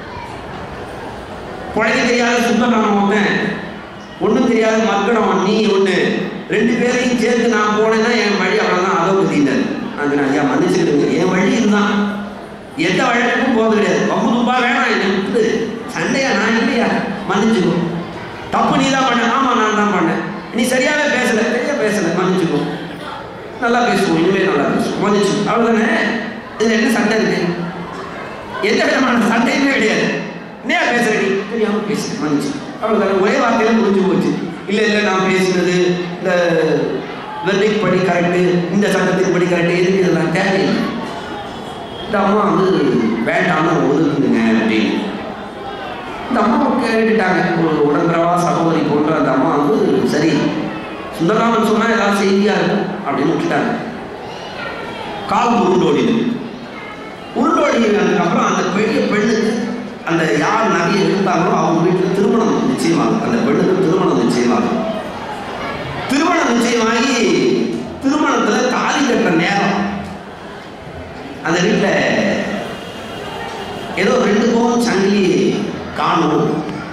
பிழைக்க தெரியாத சுத்தக்காரன் ஒருத்தன் ஒன்றும் தெரியாத மக்கடம் நீ ஒன்று ரெண்டு பேரையும் சேர்த்து நான் போனேன்னா என் வழி அவ்வளோதான் அதை பற்றிட்டார் அது நான் ஐயா மன்னிச்சுக்கிடுங்க என் வழி இதுதான் எந்த வழக்குக்கும் போக கிடையாது பம்பு துப்பா வேணாம் என்னை விட்டு சண்டையா நான் இல்லையா மன்னிச்சுக்கோ தப்பு நீ தான் பண்ண ஆமா நான் தான் பண்ணேன் நீ சரியாவே பேசல சரியா பேசல மன்னிச்சுக்கோ நல்லா பேசுவோம் இனிமே நல்லா பேசுவோம் மன்னிச்சு அவ்வளோதானே இதுல என்ன சண்டை இருக்கு எந்த விதமான சண்டையுமே கிடையாது என்ன பேசுற நீ தெரியாம பேசு மன்னிச்சு அவ்வளோதானே ஒரே வார்த்தையில முடிஞ்சு போச்சு இல்லை இல்லை நான் பேசினது இந்த வெர்டிக் படி கரெக்டு இந்த சட்டத்தின் படி கரெக்டு எதுக்கு இதெல்லாம் தேவையில்லை இந்த அம்மா வந்து வேண்டாம்னு ஒதுக்குங்க அப்படின்னு இந்த அம்மா கேட்டுட்டாங்க ஒரு உடன்பிறவா சகோதரி போன்ற அந்த அம்மா வந்து சரி சுந்தரராமன் சொன்னா ஏதாவது செய்தியா இருக்கும் அப்படின்னு விட்டுட்டாங்க கால் உருண்டோடிது உருண்டோடினதுக்கு அப்புறம் அந்த பெரிய பெண்ணுக்கு அந்த யார் நகையை எடுத்தாங்களோ அவங்க வீட்டில் திருமணம் நிச்சயமாகும் அந்த பெண்ணுக்கு திருமணம் நிச்சயமாகும் திருமணம் நிச்சயமாகி திருமணத்துல தாலி கட்டுற நேரம் அந்த வீட்டில் ஏதோ ரெண்டு பவுன் சங்கிலி காணும்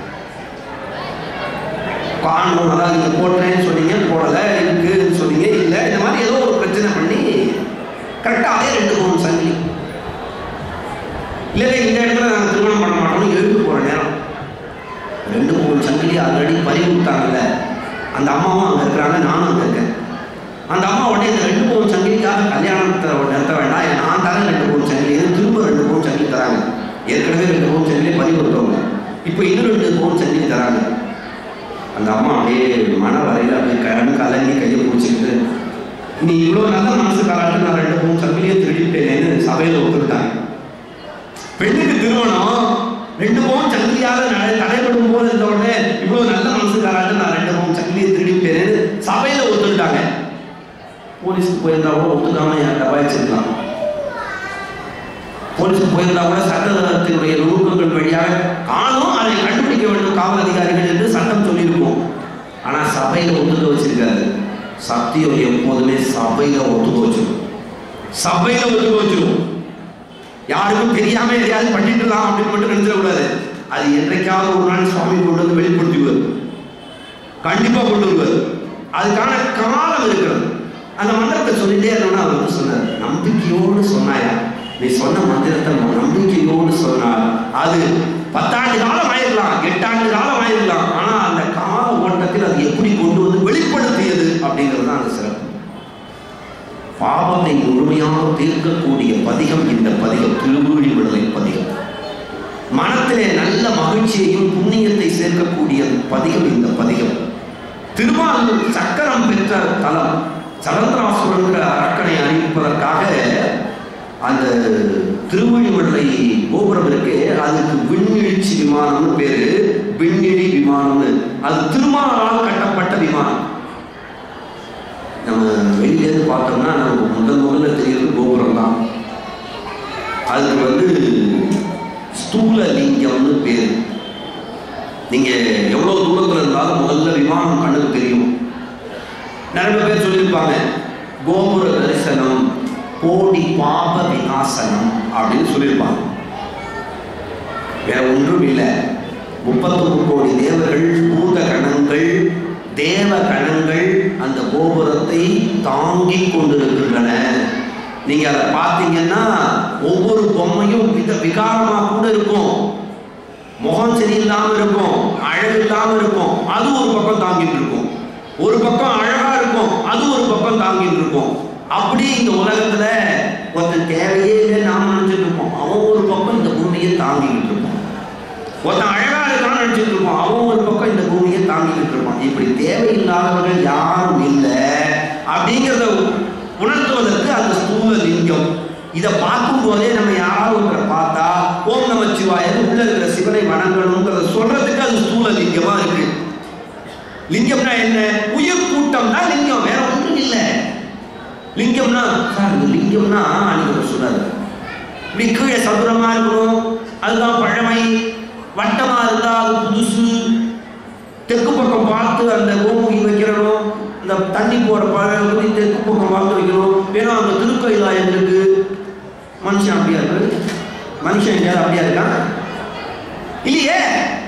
காணும் அதாவது நீங்கள் போட்டேன்னு சொன்னீங்க போடலை இருக்குன்னு சொன்னீங்க இல்லை இந்த மாதிரி ஏதோ ஒரு பிரச்சனை பண்ணி கரெக்டாக அதே ரெண்டு பவுன் சங்கிலி இல்லை இந்த இடத்துல நாங்கள் திருமணம் பண்ண மாட்டோம்னு எழுந்து போகிற நேரம் ரெண்டு மூணு சங்கிலி ஆல்ரெடி பறி விட்டாங்கல்ல அந்த அம்மாவும் அங்கே இருக்கிறாங்க நானும் அங்கே இருக்கேன் அந்த அம்மா உடனே இந்த ரெண்டு பவுன் சங்கிலிக்காக கல்யாணத்தை நிறுத்த வேண்டாம் ஏன் நான் தரேன் ரெண்டு பவுன் சங்கிலி எதுவும் திரும்ப ரெண்டு பவுன் சங்கிலி தராங்க ஏற்கனவே ரெண்டு பவுன் சங்கிலி பறி விட்டவங்க இப்போ இன்னும் ரெண்டு பவுன் சங்கிலி தராங்க அந்த அம்மா அப்படியே மன வரையில் அப்படியே கரண் கலங்கி கையை பிடிச்சிக்கிட்டு நீ இவ்வளோ நல்ல மனசு காலாட்டு நான் ரெண்டு மூணு சங்கிலியை திருடிட்டேனேன்னு சபையில் ஒத்துக்கிட்டாங்க பெண்ணுக்கு திருமணம் ரெண்டு பவுன் சங்கிலியாக நட தடைப்படும் போது இருந்த உடனே இவ்வளோ நல்ல மனசு காலாட்டு நான் ரெண்டு பவுன் சங்கிலியை திருடிட்டேனேன்னு சபையில் ஒத்துக்கிட்டாங்க போலீஸுக்கு போயிருந்தா கூட ஒத்துக்காம என் டபாய்ச்சிருக்கலாம் போலீஸுக்கு போயிருந்தா கூட சட்டத்தினுடைய நுணுக்கங்கள் வழியாக காணும் அதை கண்டுபிடிக்க வேண்டும் காவல் அதிகாரிகள் என்று சட்டம் சொல்லியிருக்கோம் ஆனா சபையில ஒத்துக்க வச்சிருக்காரு சத்தியம் எப்போதுமே சபையில ஒத்துக்க வச்சிரும் சபையில ஒத்துக்க வச்சிரும் யாருக்கும் தெரியாம எதையாவது பண்ணிட்டுலாம் அப்படின்னு மட்டும் நினைச்சிடக்கூடாது அது என்றைக்காவது ஒரு நாள் சுவாமி கொண்டு வந்து வெளிப்படுத்திடுவார் கண்டிப்பா கொண்டு வருவார் அதுக்கான காலம் இருக்கிறது அந்த மந்திரத்தை சொல்லிட்டே இருந்தோம்னா அவர் வந்து சொன்னார் நம்பிக்கையோடு சொன்னாயா நீ சொன்ன மந்திரத்தை நம்பிக்கையோடு சொன்னால் அது பத்தாண்டு காலம் ஆயிருக்கலாம் எட்டாண்டு காலம் ஆயிருக்கலாம் ஆனா அந்த கால ஓட்டத்தில் அது எப்படி கொண்டு வந்து வெளிப்படுத்தியது அப்படிங்கிறது தான் அந்த சிறப்பு பாவத்தை முழுமையாக தீர்க்கக்கூடிய பதிகம் இந்த பதிகம் திருமூழி விடுதலை பதிகம் மனத்திலே நல்ல மகிழ்ச்சியையும் புண்ணியத்தை சேர்க்கக்கூடிய பதிகம் இந்த பதிகம் திருமால் சக்கரம் பெற்ற தலம் சலந்திராசுரன்ற அரக்கனை அறிவிப்பதற்காக அந்த திருவழிமலை கோபுரம் இருக்கு அதுக்கு விண்ணெழுச்சி விமானம்னு பேரு விண்ணிழி விமானம்னு அது திருமாலால் கட்டப்பட்ட விமானம் நம்ம வெளியிலேருந்து பார்த்தோம்னா நமக்கு முதல் முதல்ல தெரியறது கோபுரம் தான் அதுக்கு வந்து ஸ்தூல லிங்கம்னு பேர் நீங்க எவ்வளவு தூரத்துல இருந்தாலும் முதல்ல விமானம் கண்ணுக்கு தெரியும் நிறைய பேர் சொல்லியிருப்பாங்க கோபுர தரிசனம் கோடி பாப விநாசனம் அப்படின்னு சொல்லியிருப்பாங்க வேற ஒன்றும் இல்லை முப்பத்தொன்று கோடி தேவர்கள் பூத கணங்கள் தேவ கணங்கள் அந்த கோபுரத்தை தாங்கிக் கொண்டிருக்கின்றன நீங்க அதை பார்த்தீங்கன்னா ஒவ்வொரு பொம்மையும் வித விகாரமா கூட இருக்கும் முகம் சரியில்லாம இருக்கும் அழகு இல்லாம இருக்கும் அது ஒரு பக்கம் தாங்கிட்டு இருக்கும் ஒரு பக்கம் அழகா இருக்கும் அது ஒரு பக்கம் தாங்கிட்டு இருக்கும் அப்படி இந்த உலகத்துல ஒருத்தன் தேவையே இல்லை நாம நினைச்சிட்டு இருப்போம் அவன் ஒரு பக்கம் இந்த பூமியை தாங்கிக்கிட்டு இருப்பான் ஒருத்தன் அழகா இருக்கான்னு நினைச்சிட்டு இருப்போம் அவன் ஒரு பக்கம் இந்த பூமியை தாங்கிக்கிட்டு இருப்பான் இப்படி தேவையில்லாதவர்கள் யாரும் இல்லை அப்படிங்கிறத உணர்த்துவதற்கு அந்த ஸ்தூல லிங்கம் இதை பார்க்கும் போதே நம்ம யாராவது ஒருத்தரை பார்த்தா ஓம் நம சிவாயன்னு உள்ள இருக்கிற சிவனை வணங்கணுங்கிறத சொல்றதுக்கு அது ஸ்தூல லிங்கமா இருக்கு லிங்கம்னா என்ன உயிர் கூட்டம் தான் லிங்கம் வேற ஒன்றும் இல்லை லிங்கம்னா சார் இந்த லிங்கம்னா அன்னைக்கு சொன்னாரு இப்படி கீழே சதுரமா இருக்கணும் அதுதான் பழமை வட்டமா இருந்தா அது புதுசு தெற்கு பக்கம் பார்த்து அந்த கோமுகி வைக்கிறணும் இந்த தண்ணி போற பழம் தெற்கு பக்கம் பார்த்து வைக்கணும் ஏன்னா அந்த திருக்கோயிலாயம் இருக்கு மனுஷன் அப்படியா இருக்கு மனுஷன் எங்கேயாவது அப்படியா இருக்கான் இல்லையே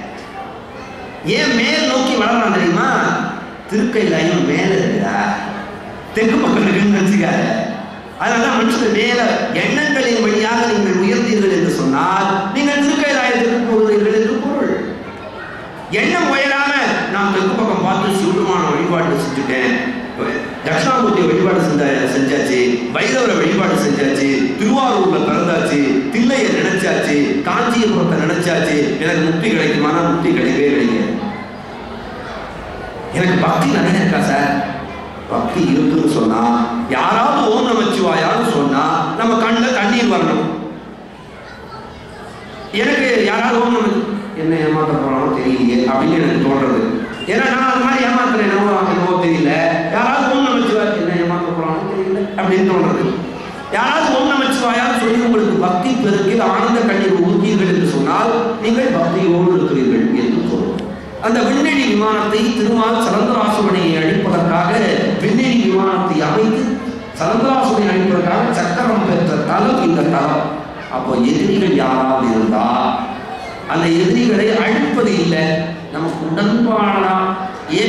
ஏன் மேல் நோக்கி வளர்றான் தெரியுமா திருக்கைலாயம் மேல இருக்குதா தெற்கு பக்கம் இருக்குன்னு நினைச்சுக்காத அதனால மனுஷன் மேல எண்ணங்களின் வழியாக நீங்கள் உயர்ந்தீர்கள் என்று சொன்னால் நீங்கள் திருக்கைலாயத்திற்கு போகிறீர்கள் என்று பொருள் எண்ணம் உயராம நான் தெற்கு பக்கம் பார்த்து சிவபெருமான வழிபாடு செஞ்சுட்டேன் தட்சிணாமூர்த்தி வழிபாடு செஞ்ச செஞ்சாச்சு வைரவரை வழிபாடு செஞ்சாச்சு திருவாரூர்ல பிறந்தாச்சு தில்லையை நினைச்சாச்சு காஞ்சிபுரத்தை நினைச்சாச்சு எனக்கு முக்தி கிடைக்குமானா முக்தி கிடைக்கவே கிடைக்காது எனக்கு பக்தி நிறைய இருக்கா சார் பக்தி இருக்குன்னு சொன்னா யாராவது ஓம் நமச்சிவாயான்னு சொன்னா நம்ம கண்ணில் தண்ணீர் வரணும் எனக்கு யாராவது ஓம் நம என்ன ஏமாத்த போறானோ தெரியலையே அப்படின்னு எனக்கு தோன்றது ஏன்னா நான் அது மாதிரி ஏமாத்துறேன் என்னவோ என்னவோ தெரியல யாராவது ஓம் நமச்சிவாய் என்ன ஏமாத்த போறானோ தெரியல அப்படின்னு தோன்றது யாராவது ஓம் நமச்சிவாயான்னு சொல்லி உங்களுக்கு பக்தி பெருக்கில் ஆனந்த கண்ணீர் ஊர்த்தீர்கள் என்று சொன்னால் நீங்கள் பக்தியோடு இருக்கிறீர்கள் என்று பொருள் அந்த விண்வெளி விமானத்தை திருமால் சலந்தராசுவனையை அழிப்பதற்காக விண்வெளி விமானத்தை அமைத்து சலந்தராசுவனை அழிப்பதற்காக சக்கரம் பெற்ற தலம் இந்த தலம் அப்போ எதிரிகள் யாராவது இருந்தா அந்த எதிரிகளை அழிப்பது இல்லை நமக்கு உடன்பாடா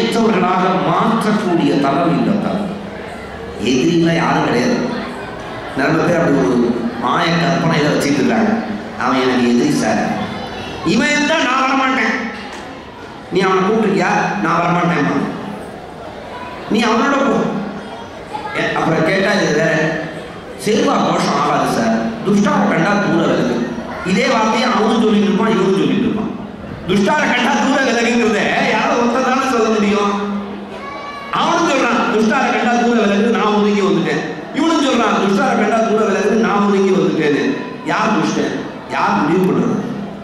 ஏற்றவர்களாக மாற்றக்கூடிய தலம் இந்த தலம் எதிரிகளை யாரும் கிடையாது நிறைய பேர் அப்படி ஒரு மாய கற்பனையில வச்சுட்டு இருக்காங்க அவன் எனக்கு எதிரி சார் இவன் இருந்தா நான் வரமாட்டேன் நீ அவனை கூப்பிட்டுருக்கியா நான் வரமாட்டேன் நீ அவனோட போ ஏ, அப்புறம் கேட்டா இது வேற செல்வா கோஷம் ஆகாது சார் துஷ்டார கண்டா தூர விலகு இதே வார்த்தையை அவனும் சொல்லிட்டு இருப்பான் இவனும் சொல்லிட்டு இருப்பான் துஷ்டார கண்டா தூர விலகுங்கிறத யாரோ ஒருத்தர் தானே சொல்ல முடியும் அவனும் சொல்றான் துஷ்டார கண்டா தூர விலகு நான் ஒதுங்கி வந்துட்டேன் இவனும் சொல்றான் துஷ்டார கண்டா தூர விலகு நான் ஒதுங்கி வந்துட்டேன்னு யார் துஷ்டன் யார் முடிவு பண்றது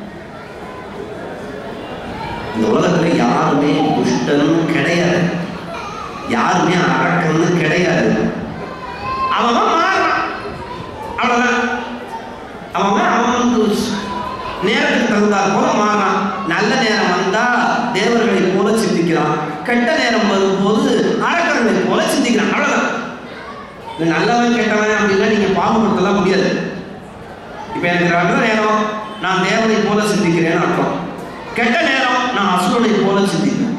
இந்த உலகத்துல யாருமே துஷ்டனும் கிடையாது யாருமே அரக்கன்னு கிடையாது அவன் மாறுறான் அவ்வளவுதான் அவன் அவனுக்கு நேரத்துக்கு தகுந்தாற் போல மாறான் நல்ல நேரம் வந்தா தேவர்களை போல சிந்திக்கிறான் கெட்ட நேரம் வரும்போது அரக்கர்களை போல சிந்திக்கிறான் அவ்வளவுதான் இந்த நல்லவன் கெட்டவன் அப்படின்னா நீங்க பாகுபடுத்தலாம் முடியாது இப்ப எனக்கு நல்ல நேரம் நான் தேவனை போல சிந்திக்கிறேன்னு அர்த்தம் கெட்ட நேரம் நான் அசுரனை போல சிந்திக்கிறேன்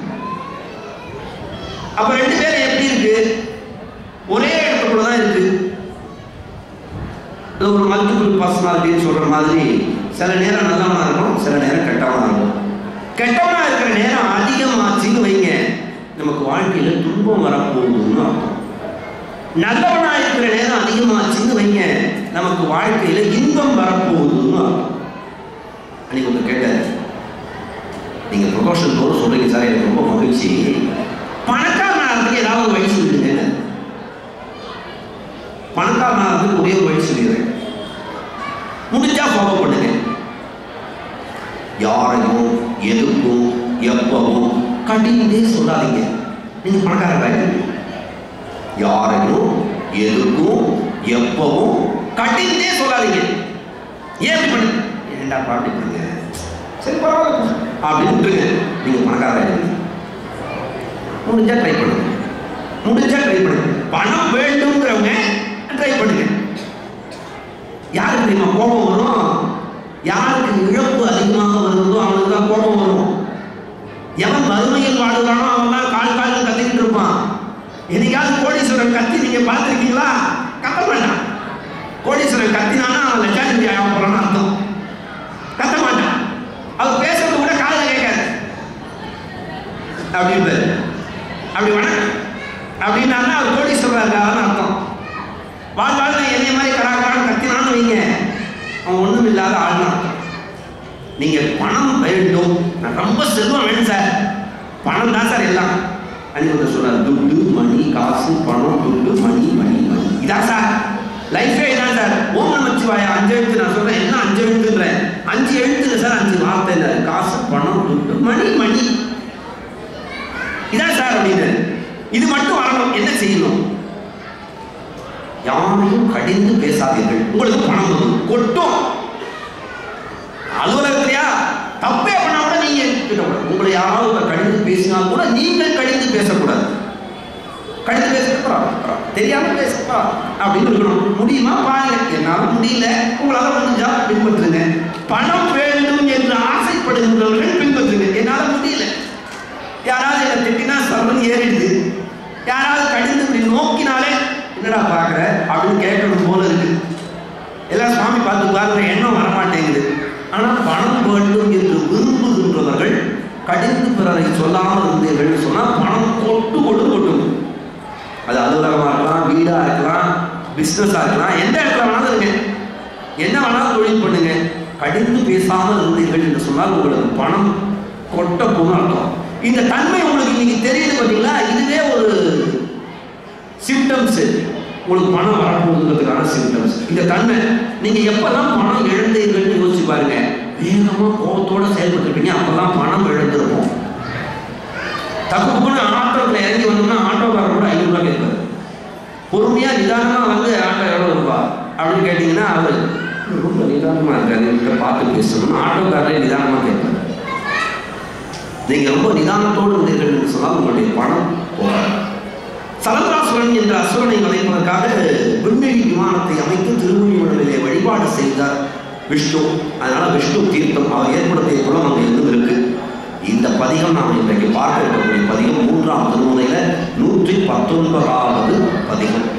அப்ப ரெண்டு பேரும் எப்படி இருக்கு ஒரே இடத்துக்குள்ள தான் இருக்கு இது ஒரு மல்டிபிள் பர்சனாலிட்டின்னு சொல்ற மாதிரி சில நேரம் நல்லவனா இருக்கும் சில நேரம் கெட்டவனா இருக்கும் கெட்டவனா இருக்கிற நேரம் அதிகமாச்சுன்னு வைங்க நமக்கு வாழ்க்கையில துன்பம் வரப்போகுதுன்னு அர்த்தம் நல்லவனா இருக்கிற நேரம் அதிகமாச்சுன்னு வைங்க நமக்கு வாழ்க்கையில இன்பம் வரப்போகுதுன்னு அர்த்தம் அன்னைக்கு ஒன்று கேட்டார் நீங்க ப்ரொமோஷன் தோறும் சொல்றீங்க சார் எனக்கு ரொம்ப மகிழ்ச்சி பணக்காரனாகிறதுக்கு ஏதாவது ஒரு வழி சொல்லிடுங்க பணக்காரனாகிறதுக்கு ஒரே ஒரு வழி சொல்லிடுறேன் முடிஞ்சா ஃபாலோ பண்ணுங்க யாரையும் எதுக்கும் எப்பவும் கண்டிப்பே சொல்லாதீங்க நீங்க பணக்காரராக யாரையும் எதுக்கும் எப்பவும் கட்டிக்கிட்டே சொல்லாதீங்க ஏன் இப்படி பண்ணு ஏன்டா பாட்டி பண்ணுங்க சரி பரவாயில்ல அப்படின்னு விட்டுருங்க நீங்க பணக்காரராக முடிஞ்சா ட்ரை பண்ணுங்க முடிஞ்சா ட்ரை பண்ணுங்க பணம் வேண்டும்ங்கிறவங்க ட்ரை பண்ணுங்க யாருக்கு தெரியுமா கோபம் வரும் யாருக்கு இழப்பு அதிகமாக வருதோ அவனுக்கு தான் கோபம் வரும் எவன் வறுமையில் வாடுறானோ அவன் தான் கால் கால் கத்திக்கிட்டு இருப்பான் என்னைக்காவது கோடீஸ்வரன் கத்தி நீங்க பார்த்துருக்கீங்களா கத்த மாட்டான் கோடீஸ்வரன் கத்தினானா அவன் லட்சாதிபதி ஆக போறான்னு அர்த்தம் கத்த மாட்டான் அவர் பேசுறது கூட காதுல கேட்காது அப்படின்பாரு அப்படி வணக்கம் அப்படின்னா அவர் கோடீஸ்வரர் இருக்காருன்னு அர்த்தம் வாழ் வாழ் என்னைய மாதிரி கராகரான்னு கத்தினான்னு வைங்க அவன் ஒண்ணும் இல்லாத ஆள்னு அர்த்தம் நீங்க பணம் வேண்டும் நான் ரொம்ப செல்வம் வேணும் சார் பணம் தான் சார் எல்லாம் அன்னைக்கு வந்து சொன்னார் துட்டு மணி காசு பணம் துட்டு மணி மணி மணி இதான் சார் லைஃபே இதான் சார் ஓம் நமச்சிவாயா அஞ்சு எழுத்து நான் சொல்றேன் என்ன அஞ்சு எழுத்துன்றேன் அஞ்சு எழுத்துல சார் அஞ்சு வார்த்தை இல்லை காசு பணம் துட்டு மணி மணி இதான் சார் அப்படின்னு இது மட்டும் வரணும் என்ன செய்யணும் யாரையும் கடிந்து பேசாதீர்கள் உங்களுக்கு பணம் வரும் கொட்டும் அலுவலகத்திலையா தப்பே பண்ணா கூட நீங்க திட்டக்கூடாது உங்களை யாராவது ஒருத்தர் கடிந்து பேசினால் கூட நீங்கள் கடிந்து பேசக்கூடாது கடிந்து பேசக்கூடாது தெரியாம பேசப்பா அப்படின்னு இருக்கணும் முடியுமா பாருங்க என்னால முடியல உங்களால முடிஞ்சா பின்பற்றுங்க பணம் வேண்டும் என்று ஆசைப்படுகின்றவர்கள் பின்பற்றுங்க என்னால முடியல யாராவது என்ன திட்டினா சர்வன் ஏறிடுது யாராவது கடிந்து இப்படி நோக்கினாலே என்னடா பாக்குற அப்படின்னு கேட்கணும் போல இருக்கு எல்லாம் சுவாமி பார்த்து பாக்குற எண்ணம் வரமாட்டேங்குது ஆனா பணம் வேண்டும் என்று விரும்புகின்றவர்கள் கடிந்து பிறரை சொல்லாமல் இருந்தீர்கள் சொன்னா பணம் கொட்டு கொட்டு கொட்டும் அது அலுவலகமா இருக்கலாம் வீடா இருக்கலாம் பிசினஸா இருக்கலாம் எந்த இடத்துல வேணாலும் இருங்க என்ன வேணாலும் தொழில் பண்ணுங்க கடிந்து பேசாமல் இருந்தீர்கள் என்று சொன்னால் உங்களுக்கு பணம் கொட்ட போன அர்த்தம் இந்த தன்மை உங்களுக்கு இன்னைக்கு தெரியுது பார்த்தீங்களா இதுவே ஒரு சிம்டம்ஸ் உங்களுக்கு பணம் வரப்போகுதுங்கிறதுக்கான சிம்டம்ஸ் இந்த தன்மை நீங்க எப்பெல்லாம் பணம் இழந்தீர்கள்னு யோசிச்சு பாருங்க வேகமா கோபத்தோட செயல்பட்டுருப்பீங்க அப்பெல்லாம் பணம் இழந்திருப்போம் தப்புக்குன்னு ஆட்டோவில் இறங்கி வந்தோம்னா ஆட்டோக்காரர் கூட ஐநூறுரூவா கேட்பாரு பொறுமையா நிதானமா வந்து ஆட்டோ எவ்வளோ ரூபா அப்படின்னு கேட்டீங்கன்னா அவர் ரொம்ப நிதானமா இருக்காரு என்கிட்ட பார்த்து பேசணும்னு ஆட்டோக்காரரே நிதானமா கேட்பாரு நீங்க ரொம்ப நிதானத்தோடு இருந்தீர்கள் என்று சொன்னால் உங்களுடைய பணம் போகாது சலந்தராசுரன் என்ற அசுரனை வதைப்பதற்காக விண்வெளி விமானத்தை அமைத்து திருவள்ளுவரிலே வழிபாடு செய்தார் விஷ்ணு அதனால விஷ்ணு தீர்த்தம் அவர் ஏற்படுத்திய குணம் அங்கே இருந்தும் இருக்கு இந்த பதிகம் நாம் இன்றைக்கு பார்க்க இருக்கக்கூடிய பதிகம் மூன்றாம் திருமுறையில நூற்றி பத்தொன்பதாவது பதிகம்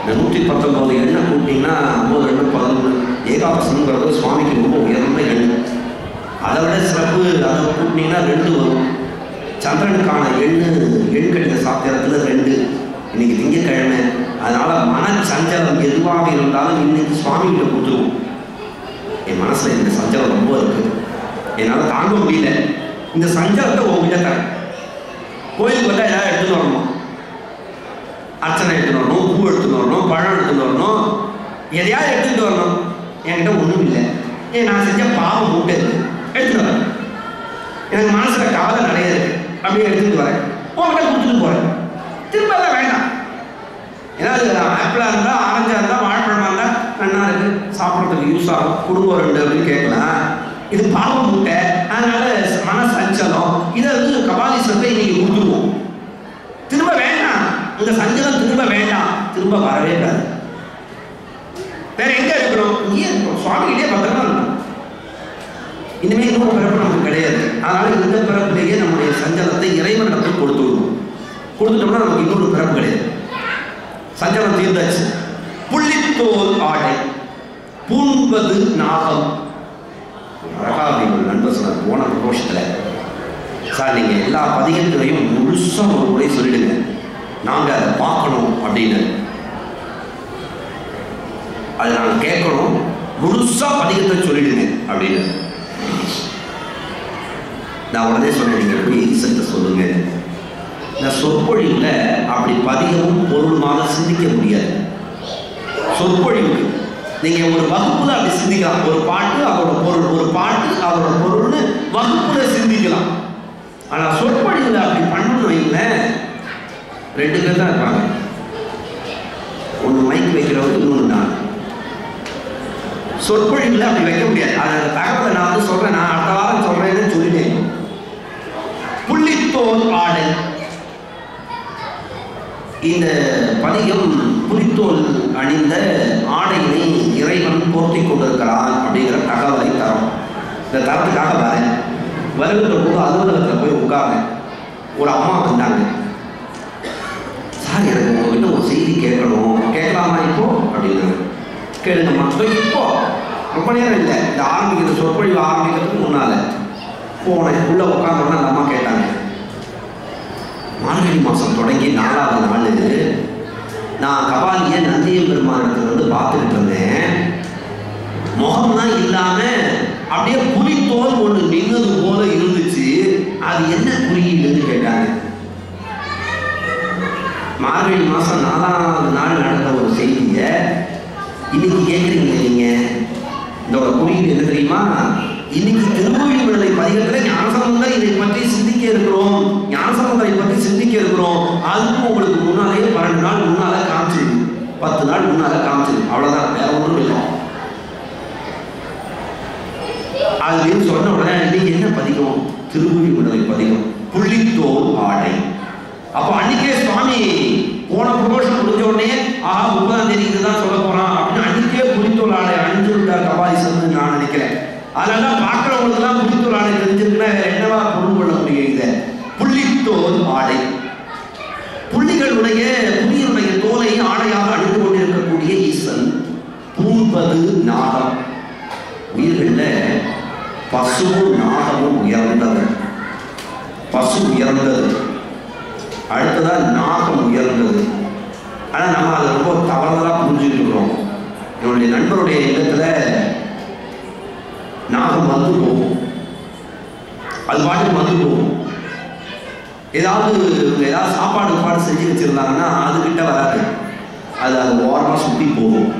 இந்த நூற்றி பத்தொன்பது எண்ணெய் கூட்டிங்கன்னா ஒம்பது ரெண்டு பதினொன்று ஏகாதசனங்கிறது சுவாமிக்கு ரொம்ப உயர்ந்த எண்ணெய் அதை விட சிறப்பு அதை கூட்டினீங்கன்னா ரெண்டு வரும் சந்திரனுக்கான எண்ணு எண் கட்டின சாத்திரத்தில் ரெண்டு இன்னைக்கு திங்கக்கிழமை அதனால மன சஞ்சலம் எதுவாக இருந்தாலும் இன்னைக்கு சுவாமிகிட்ட கொடுத்துருவோம் என் மனசுல இந்த சஞ்சலம் ரொம்ப இருக்கு என்னால் தாங்க முடியல இந்த சஞ்சலத்தை உங்ககிட்ட தரேன் கோயிலுக்கு வந்தால் ஏதாவது எடுத்துன்னு வரணும் அர்ச்சனை எடுத்துன்னு வரணும் பூ எடுத்துன்னு வரணும் பழம் எடுத்துன்னு வரணும் எதையாவது எடுத்துட்டு வரணும் என்கிட்ட ஒன்றும் இல்லை ஏன் நான் செஞ்ச பாவம் மூட்டை இருக்கு எடுத்துட்டு வரேன் எனக்கு மனசுல கவலை நிறைய இருக்கு அப்படியே எடுத்துட்டு வரேன் உங்ககிட்ட கொடுத்துட்டு போறேன் திரும்ப எல்லாம் வேண்டாம் ஏதாவது ஆப்பிளாக இருந்தால் ஆரஞ்சாக இருந்தால் வாழைப்பழமாக இருந்தால் நன்னா இருக்கு சாப்பிட்றதுக்கு யூஸ் ஆகும் குடும்பம் ரெண்டு அப்படின்னு கேட்கலாம் இது பாவம் முட்டை அதனால மன சஞ்சலம் இதை வந்து கபாலீஸ்வரத்தை இன்னைக்கு கொடுத்துருவோம் திரும்ப வேண்டாம் இந்த சஞ்சலம் திரும்ப வேண்டாம் திரும்ப வரவே கூடாது வேற எங்க இருக்கிறோம் இங்கே இருக்கிறோம் சுவாமிகிட்டே பத்திரமா இருக்கணும் இனிமே இன்னொரு பிறப்பு நமக்கு கிடையாது அதனால இந்த பிறப்பிலேயே நம்முடைய சஞ்சலத்தை இறைவனிடத்தில் கொடுத்து விடுவோம் கொடுத்துட்டோம்னா நமக்கு இன்னொரு பிறப்பு கிடையாது சஞ்சலம் தீர்ந்தாச்சு புள்ளித்தோல் ஆடை பூண்பது நாகம் அழகா நீங்கள் நண்பர் சொன்னார் போன கோஷத்துல சார் நீங்க எல்லா பதிகங்களையும் முழுசா ஒரு முறை சொல்லிடுங்க நாங்க அதை பார்க்கணும் அப்படின்னு அதை நாங்க கேட்கணும் முழுசா பதிகத்தை சொல்லிடுங்க அப்படின்னு நான் உடனே சொன்னேன் நீங்க போய் ஈசன்ட்ட சொல்லுங்க இந்த சொற்பொழிவில் அப்படி பதிகமும் பொருளுமாக சிந்திக்க முடியாது சொற்பொழிவு நீங்க ஒரு வகுப்புல அப்படி சிந்திக்கலாம் ஒரு பாட்டு அவரோட பொருள் ஒரு பாட்டு அவரோட பொருள்னு வகுப்புல சிந்திக்கலாம் ஆனா சொற்பொழிவுல அப்படி பண்ணணும் வைங்களேன் ரெண்டு பேர் தான் இருப்பாங்க ஒன்று மைக் வைக்கிறவர் இன்னொன்று நான் சொற்பொழிவுல அப்படி வைக்க முடியாது அது அந்த தகவலை நான் வந்து சொல்றேன் நான் அடுத்த வாரம் சொல்றேன்னு சொல்லிட்டேன் புள்ளித்தோல் ஆடல் இந்த பதிகம் புலித்தோல் அணிந்த ஆடையினை இறைவன் போர்த்தி கொண்டிருக்கிறான் அப்படிங்கிற தகவலை தரும் இந்த தரத்துக்காக வரேன் வருகின்ற போது அலுவலகத்தில் போய் உட்கார்ந்தேன் ஒரு அம்மா வந்தாங்க சார் எனக்கு உங்ககிட்ட ஒரு செய்தி கேட்கணும் கேட்கலாமா இப்போ அப்படின்னு கேளுங்கம்மா "இதோ இப்போ ரொம்ப நேரம் இல்லை இந்த ஆரம்பிக்கிற சொற்பொழிவு ஆரம்பிக்கிறதுக்கு முன்னால போனேன் உள்ள உட்காந்தோன்னா அந்த அம்மா கேட்டாங்க மார்கழி மாதம் தொடங்கி நாலாவது நாள் நான் கபாலிய நந்தியம் பெருமானத்தில் வந்து பார்த்துக்கிட்டு இருந்தேன் முகம்லாம் இல்லாம அப்படியே புலித்தோல் ஒன்று நின்னது போல இருந்துச்சு அது என்ன குறியீடுன்னு கேட்டாங்க மார்கழி மாதம் நாலாவது நாள் நடந்த ஒரு செய்தியை இன்னைக்கு கேட்குறீங்க நீங்க இதோட குறியீடு என்ன தெரியுமா இன்னைக்கு திருமொழிகளை பதிகத்தில் ஞானசம்பந்தர் இதை பற்றி சிந்திக்க இருக்கிறோம் ஞானசம்பந்தரை பற்றி சிந்திக்க இருக்கிறோம் அதுக்கும் உங்களுக்கு முன்னாலேயே பன்னெண்டு நாள் முன்னால காமிச்சிது பத்து நாள் முன்னால காமிச்சிது அவ்வளவுதான் வேற ஒன்றும் இல்லை அதுன்னு சொன்ன உடனே இன்னைக்கு என்ன பதிகம் திருமொழி விடுதலை பதிகம் புள்ளித்தோல் ஆடை அப்போ அன்னைக்கே சுவாமி போன ப்ரொமோஷன் முடிஞ்ச உடனே ஆஹா முப்பதாம் தேதி இதுதான் சொல்ல போறான் அப்படின்னு அன்னைக்கே புலித்தோல் ஆடை அணிஞ்சு விட்டார் கபாலிசன்னு நான் நினைக்கிறேன் அதனால பார்க்குறவங்களுக்குலாம் புலித்தோல் ஆடை தெரிஞ்சிருக்குன்னா வேற என்னவா பொருள் கொள்ள முடியும் இதை புள்ளித்தோல் ஆடை புள்ளிகளுடைய புலியினுடைய தோலை ஆடையாக அணிந்து கொண்டிருக்கக்கூடிய ஈசன் பூம்பது நாகம் உயிர்கள்ல பசுவும் நாகமும் உயர்ந்தது பசு உயர்ந்தது அடுத்ததா நாகம் உயர்ந்தது ஆனா நம்ம அதை ரொம்ப தவறுதலா புரிஞ்சுட்டு இருக்கிறோம் என்னுடைய நண்பருடைய இல்லத்துல நாகம் வந்து போகும் அது பாட்டுக்கு வந்து போகும் ஏதாவது இவங்க ஏதாவது சாப்பாடு பாடு செஞ்சு வச்சிருந்தாங்கன்னா அதுகிட்ட வராது அது அது ஓரமா சுத்தி போகும்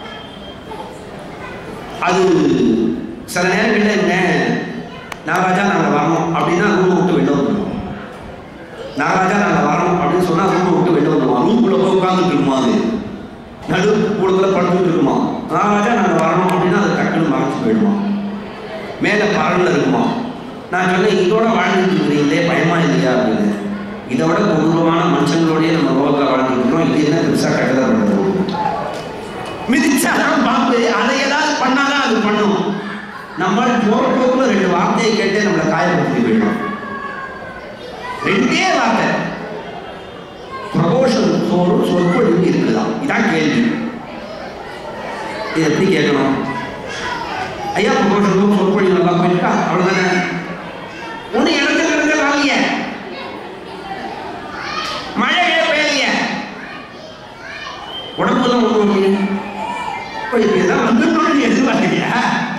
அது சில நேரங்கள்ல என்ன நாகராஜா நாங்கள் வரணும் அப்படின்னா ரூம் விட்டு வெளில வந்துடுவோம் நாகராஜா நாங்கள் வரணும் அப்படின்னு சொன்னா ரூம் விட்டு வெளில வந்துடுவோம் ரூம்குள்ள போய் உட்காந்துட்டு இருக்குமா அது நடு கூடத்துல படுத்துட்டு இருக்குமா நாகராஜா நாங்கள் வரணும் அப்படின்னா அது டக்குன்னு மறைச்சு போயிடுமா மேலே பரல்ல இருக்குமா நான் சொன்னேன் இதோட வாழ்ந்துட்டு இருக்கிறீங்களே பயமா இல்லையா அப்படின்னு இதை விட கொடூரமான மனுஷங்களோடய நம்ம ரோகத்தில் வாழ்ந்துட்டு இருக்கிறோம் இது என்ன பெருசாக கட்டதை பண்ணுறது மிதிச்சாதான் பாம்பு அதை ஏதாவது பண்ணாதான் அது பண்ணும் நம்ம போற போக்குல ரெண்டு வார்த்தையை கேட்டே நம்மளை காயப்படுத்தி போயிடும் ரெண்டே வார்த்தை ப்ரமோஷன் தோறும் சொற்பொழிவு இருக்குதாம் இதான் கேள்வி இது எப்படி கேட்கணும் ஐயா ப்ரமோஷன் தோறும் சொற்பொழிவு நல்லா போயிருக்கா அவ்வளவுதானே ஒண்ணு இடத்துல இருந்து வாங்கிய மழையே பெய்ய உடம்புலாம் ஒண்ணு வரலையே இப்போ இப்படிதான் வந்துட்டோம்னு எதிர்பார்க்கலையா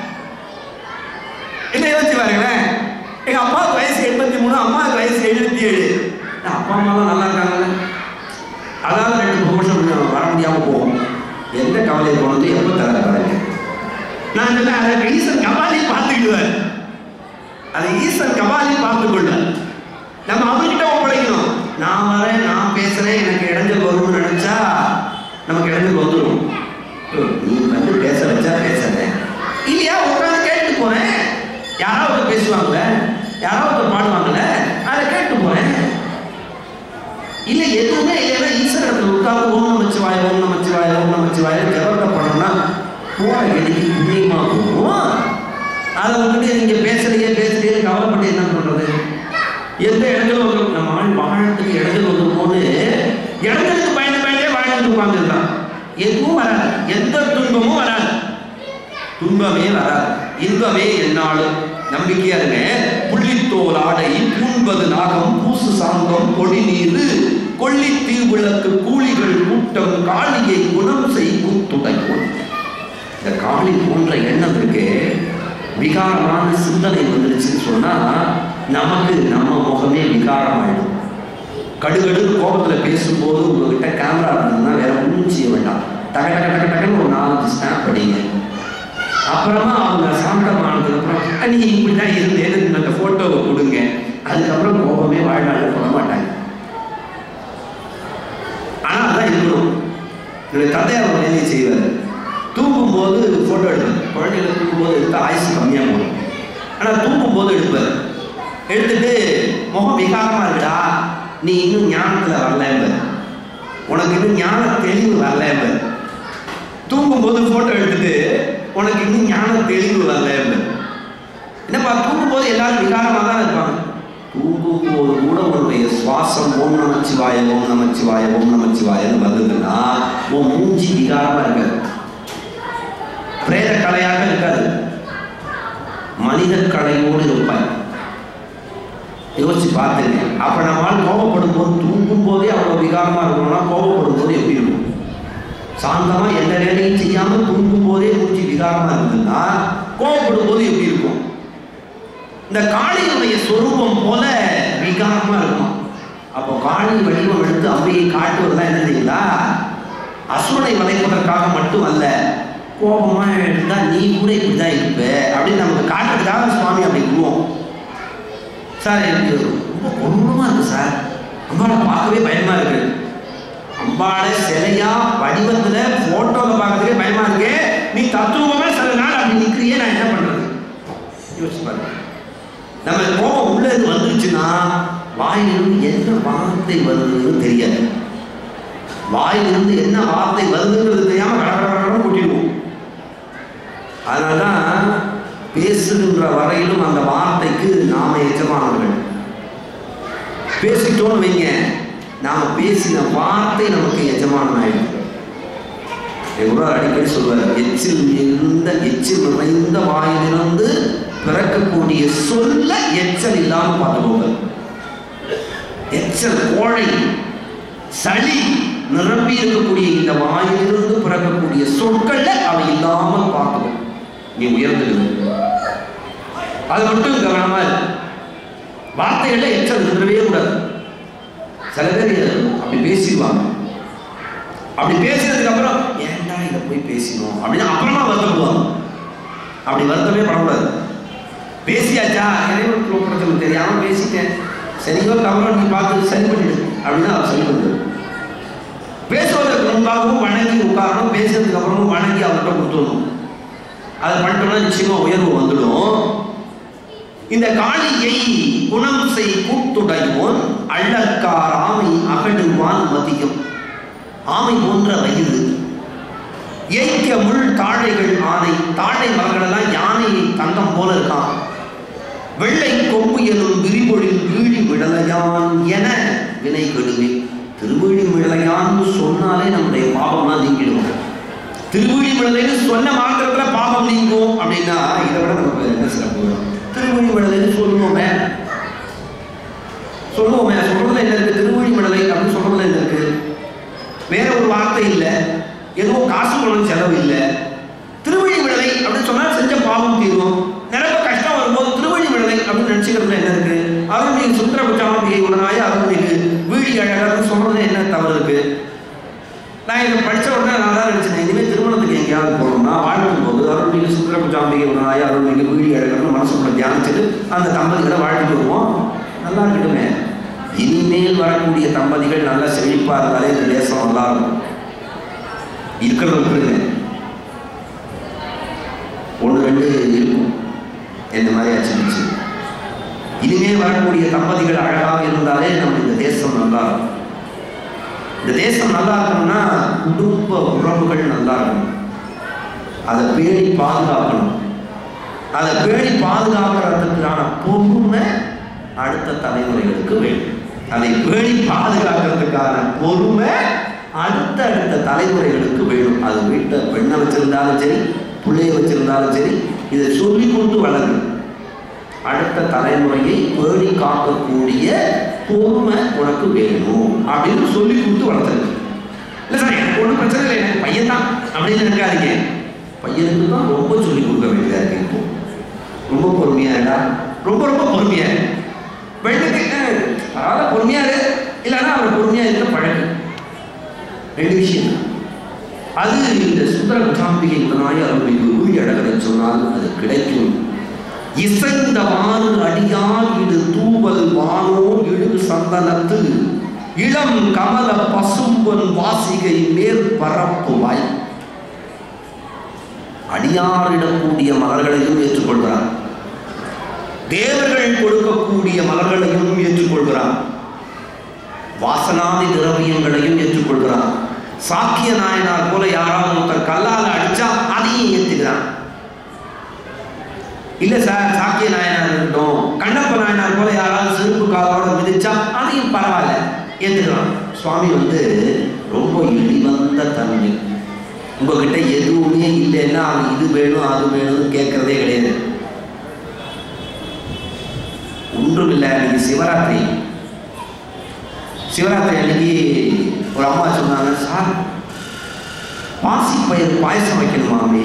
என்ன யோசிச்சு பாருங்களேன் எங்க அப்பாவுக்கு வயசு எண்பத்தி மூணு அம்மாவுக்கு வயசு எழுபத்தி ஏழு அப்பா அம்மாலாம் நல்லா இருக்காங்கல்ல அதாவது ரெண்டு ப்ரொமோஷன் வர முடியாம போகும் எந்த கவலை போனது எப்போ தர பாருங்க நான் சொன்னேன் அதை ஈசன் கபாலி பார்த்துக்கிடுவார் அதை ஈசன் கபாலி பார்த்து கொள்வார் நம்ம அவர்கிட்ட ஒப்படைக்கணும் நான் வரேன் நான் பேசுறேன் எனக்கு இடைஞ்சல் வரும்னு நினைச்சா நமக்கு இடைஞ்சல் வந்துடும் நீ வந்து பேச வச்சா பேசுறேன் இல்லையா உட்காந்து கேட்டு போறேன் யாராவது பேசுவாங்கல்ல யாராவது பாடுவாங்கல்ல அதை கேட்டு போறேன் இல்ல எதுவுமே இல்லைன்னா ஈஸ்வர இடத்துல உட்கார்ந்து ஓம் நமச்சிவாய ஓம் நமச்சிவாய ஓம் நமச்சிவாய ஜபத்தை பண்ணோம்னா போற எதுக்கு புண்ணியமா போகும் அதை வந்துட்டு நீங்க பேசுறீங்க பேசுறீங்க கவலைப்பட்டு என்ன பண்றது எந்த இடத்துல வந்து நம்ம ஆள் வாழறதுக்கு இடத்துல வந்துருமோன்னு இடங்களுக்கு பயந்து பயந்தே வாழ்ந்துட்டு உட்காந்துருக்கான் எதுவும் வராது எந்த துன்பமும் வராது துன்பமே வராது இன்பமே என்னாலும் நம்பிக்கையா இருங்க புள்ளித்தோல் ஆடை பூண்பது நாகம் பூசு சாந்தம் கொடி நீரு கொள்ளி தீவிளக்கு கூலிகள் கூட்டம் காளியை குணம் செய் கூத்துடைக்கும் இந்த காளி போன்ற எண்ணம் இருக்கு விகாரமான சிந்தனை வந்துருச்சுன்னு சொன்னா நமக்கு நம்ம முகமே விகாரமாயிடும் கடுகடு கோபத்துல பேசும்போது உங்ககிட்ட கேமரா இருந்ததுன்னா வேற ஒன்றும் செய்ய வேண்டாம் டக டக டக டக்குன்னு ஒரு நாலஞ்சு ஸ்னாப் படிங்க அப்புறமா அவங்க சாந்தமானதுக்கு அப்புறம் நீ இப்படிதான் இருந்தேன்னு அந்த போட்டோவை கொடுங்க அதுக்கப்புறம் கோபமே வாழ்நாளில் போட மாட்டாங்க ஆனா அதான் இருக்கணும் என்னுடைய தந்தையார் ஒரு வேலையை செய்வார் தூங்கும்போது போட்டோ எடுப்பார் குழந்தைகளை தூங்கும்போது எடுத்து ஆயுசு கம்மியாக போகும் ஆனால் தூங்கும்போது எடுப்பார் எடுத்துட்டு முகம் விகாரமா இருக்குடா நீ இன்னும் ஞானத்துல வரல உனக்கு இன்னும் ஞான தெளிவு வரல தூங்கும்போது போட்டோ எடுத்துட்டு உனக்கு இன்னும் ஞான தெளிவு வரல என்னப்பா தூங்கும்போது எல்லாரும் விகாரமாக தான் இருப்பாங்க தூங்கும்போது கூட உன்னுடைய சுவாசம் ஓம் நமச்சிவாய ஓம் நமச்சிவாய ஓம் நமச்சிவாயன்னு வந்ததுன்னா உன் மூஞ்சி விகாரமா இருக்காது பிரேத கலையாக இருக்காது மனித கலையோடு இருப்பாய் யோசிச்சு பார்த்துங்க அப்ப நம்மால் கோபப்படும் போது தூங்கும் போதே அவ்வளவு விகாரமா இருக்கணும்னா கோபப்படும் போது எப்படி இருக்கும் சாந்தமா எந்த வேலையும் செய்யாம தூங்கும் போதே மூச்சு விகாரமா இருந்ததுன்னா கோபப்படும் போது எப்படி இருக்கும் இந்த காளியினுடைய சொரூபம் போல விகாரமா இருக்கும் அப்போ காளி வடிவம் எடுத்து அவையை காட்டுவதுதான் என்ன தெரியுங்களா அசுரனை வளைப்பதற்காக மட்டும் அல்ல கோபமா இருந்தா நீ கூட இப்படிதான் இருப்ப அப்படின்னு நமக்கு காட்டுறதுக்காக சுவாமி அப்படி விடுவோம் சார் எனக்கு ரொம்ப கொடூரமா இருக்கு சார் அம்பாளை பார்க்கவே பயமா இருக்கு அம்பாளை சிலையா வடிவத்துல போட்டோல பார்க்கறதுக்கே பயமா இருக்கு நீ தத்துவமே சில நாள் அப்படி நிக்கிறியே நான் என்ன பண்றது யோசிச்சு பாருங்க நம்ம கோபம் உள்ள இருந்து வந்துருச்சுன்னா வாயிலிருந்து என்ன வார்த்தை வருதுன்னு தெரியாது வாயிலிருந்து என்ன வார்த்தை வருதுன்றது தெரியாம கடற்கடன்னு கொட்டிடுவோம் அதனாலதான் பேசுகின்ற வரையிலும் அந்த வார்த்தைக்கு நாம எஜமானவர்கள் பேசிட்டோம்னு வைங்க நாம பேசின வார்த்தை நமக்கு எஜமானம் ஆயிடும் எவ்வளோ அடிக்கடி சொல்வார் எச்சில் இருந்த எச்சில் நிறைந்த வாயிலிருந்து பிறக்கக்கூடிய சொல்ல எச்சல் இல்லாம பார்த்துக்கோங்க எச்சல் கோழை சளி நிரம்பி இருக்கக்கூடிய இந்த வாயிலிருந்து பிறக்கக்கூடிய சொற்கள்ல அவை இல்லாமல் பார்க்கணும் நீ உயர்ந்துடுது அது மட்டும் கவனமா இருக்கு வார்த்தைகள்ல எச்சல் நின்றவே கூடாது சில பேர் அப்படி பேசிடுவாங்க அப்படி பேசினதுக்கு அப்புறம் ஏன்டா இதை போய் பேசினோம் அப்படின்னு அப்புறமா வருத்தப்படுவாங்க அப்படி வருத்தமே படக்கூடாது பேசியாச்சா இறைவனுக்கு ஒப்படைச்சது தெரியாம பேசிட்டேன் சரியோ தவறோ நீ பார்த்து சரி பண்ணிடு அப்படின்னு அவர் சரி பண்ணுறது பேசுவதற்கு முன்பாகவும் வணங்கி உட்காரணும் பேசுறதுக்கு அப்புறமும் வணங்கி அவர்கிட்ட கொடுத்துடணும் அதை பண்ணிட்டோம்னா நிச்சயமா உயர்வு வந்துடும் இந்த காளியை குணம் செய் கூட்டுடையோன் அள்ளற்கார் ஆமை அகடுவான் மதியம் ஆமை போன்ற வயிறு ஏய்க்க முள் தாழைகள் ஆனை தாழை மரங்களெல்லாம் யானையை தங்கம் போல இருக்கான் வெள்ளை கொம்பு எனும் விரிபொழில் வீழி விடலையான் என வினை கெடுவே திருவழி நம்முடைய பாவம்லாம் நீங்கிடும் திருவழிமலைன்னு சொன்ன மாத்திரத்துல பாவம் நீங்கும் அப்படின்னா இதை விட நமக்கு என்ன சிறப்பு வரும் திருவழிமலைன்னு சொல்லுவோமே சொல்லுவோமே சொல்றதுல என்ன இருக்கு திருவழிமலை அப்படின்னு சொல்றதுல என்ன இருக்கு வேற ஒரு வார்த்தை இல்லை எதுவும் காசு பணம் செலவு இல்லை திருவழிமலை அப்படின்னு சொன்னா செஞ்ச பாவம் தீரும் நிரம்ப கஷ்டம் வரும்போது திருவழிமலை அப்படின்னு நினைச்சுக்கிறதுல என்ன இருக்கு அருள்மிகு சுந்தர புச்சாம்பிகை உடனாய அருள்மிகு வீழி அழகர்னு சொல்றது என்ன தவறு இருக்கு நான் இதை படிச்ச உடனே நான் தான் நினைச்சேன் இனிமேல் திருமணத்துக்கு எங்கேயாவது போகணும்னா வாழ்த்தும் போது அருள்மிகு சுந்தர புச்சாம்பிகை உடனாய அருள்மிகு வீழி அழகர்னு மனசுக்குள்ள தியானிச்சுட்டு அந்த தம்பதிகளை வாழ்த்துட்டு வருவோம் நல்லா இருக்கட்டுமே இனிமேல் வரக்கூடிய தம்பதிகள் நல்லா செழிப்பா இருந்தாலே இந்த தேசம் நல்லா இருக்கும் இருக்கிறத விட்டுருங்க ஒன்று ரெண்டு இருக்கும் இந்த மாதிரி ஆச்சு இனிமே வரக்கூடிய தம்பதிகள் அழகாக இருந்தாலே நம்ம இந்த தேசம் நல்லா இருக்கும் இந்த தேசம் நல்லா இருக்கணும்னா குடும்ப உறவுகள் நல்லா இருக்கணும் அதை பேணி பாதுகாக்கணும் அதை பேணி பாதுகாக்கிறதுக்கான பொறுமை அடுத்த தலைமுறைகளுக்கு வேணும் அதை பேணி பாதுகாக்கிறதுக்கான பொறுமை அடுத்த அடுத்த தலைமுறைகளுக்கு வேணும் அது வீட்டை பெண்ணை வச்சிருந்தாலும் சரி பிள்ளைய வச்சிருந்தாலும் சரி இதை சொல்லி கொண்டு வளரும் அடுத்த தலைமுறையை பேணி காக்கக்கூடிய பொறுமை உனக்கு வேணும் அப்படின்னு சொல்லி கொடுத்து வளர்த்துருக்கு இல்லை சார் எனக்கு ஒன்றும் பிரச்சனை இல்லை எனக்கு பையன் தான் அப்படின்னு இருக்காதீங்க பையனுக்கு தான் ரொம்ப சொல்லி கொடுக்க வேண்டியதாக இருக்கு இப்போ ரொம்ப பொறுமையா இருக்கா ரொம்ப ரொம்ப பொறுமையா இரு. பெண்ணுக்கு அஹ், பரவாயில்ல பொறுமையா இரு இல்லைன்னா அவர் பொறுமையா இருக்க பழகு ரெண்டு விஷயம் அது இந்த சுந்தர குச்சாம்பிகை உடனாய் அவர்களுக்கு ஊழி அழகரை சொன்னால் அது கிடைக்கும் இசைந்தவாறு அடியால் இடு தூவல் வானோ இழு சந்தனத்து இளம் கமல பசும்பொன் வாசிகை மேற் பரப்புவாய் அடியாரிடக்கூடிய மலர்களையும் ஏற்றுக்கொள்கிறார் தேவர்கள் கொடுக்கக்கூடிய மலர்களையும் ஏற்றுக்கொள்கிறார் வாசனாதி திரவியங்களையும் ஏற்றுக்கொள்கிறார் சாக்கிய நாயனார் போல யாராவது ஒருத்தர் கல்லால அடிச்சா அதையும் ஏத்துக்கிறான் இல்ல சார் சாக்கிய நாயனார் இருக்கட்டும் கண்ணப்ப நாயனார் போல யாராவது செருப்பு காலோட மிதிச்சா அதையும் பரவாயில்ல ஏத்துக்கலாம் சுவாமி வந்து ரொம்ப இழிவந்த தன்மை உங்ககிட்ட எதுவுமே இல்லைன்னா அவன் இது வேணும் அது வேணும்னு கேட்கறதே கிடையாது ஒன்றும் இல்லை இன்னைக்கு சிவராத்திரி சிவராத்திரி அன்னைக்கு ஒரு அம்மா சொன்னாங்க சார் பாசிப்பயிர் பாயசம் வைக்கணுமாமே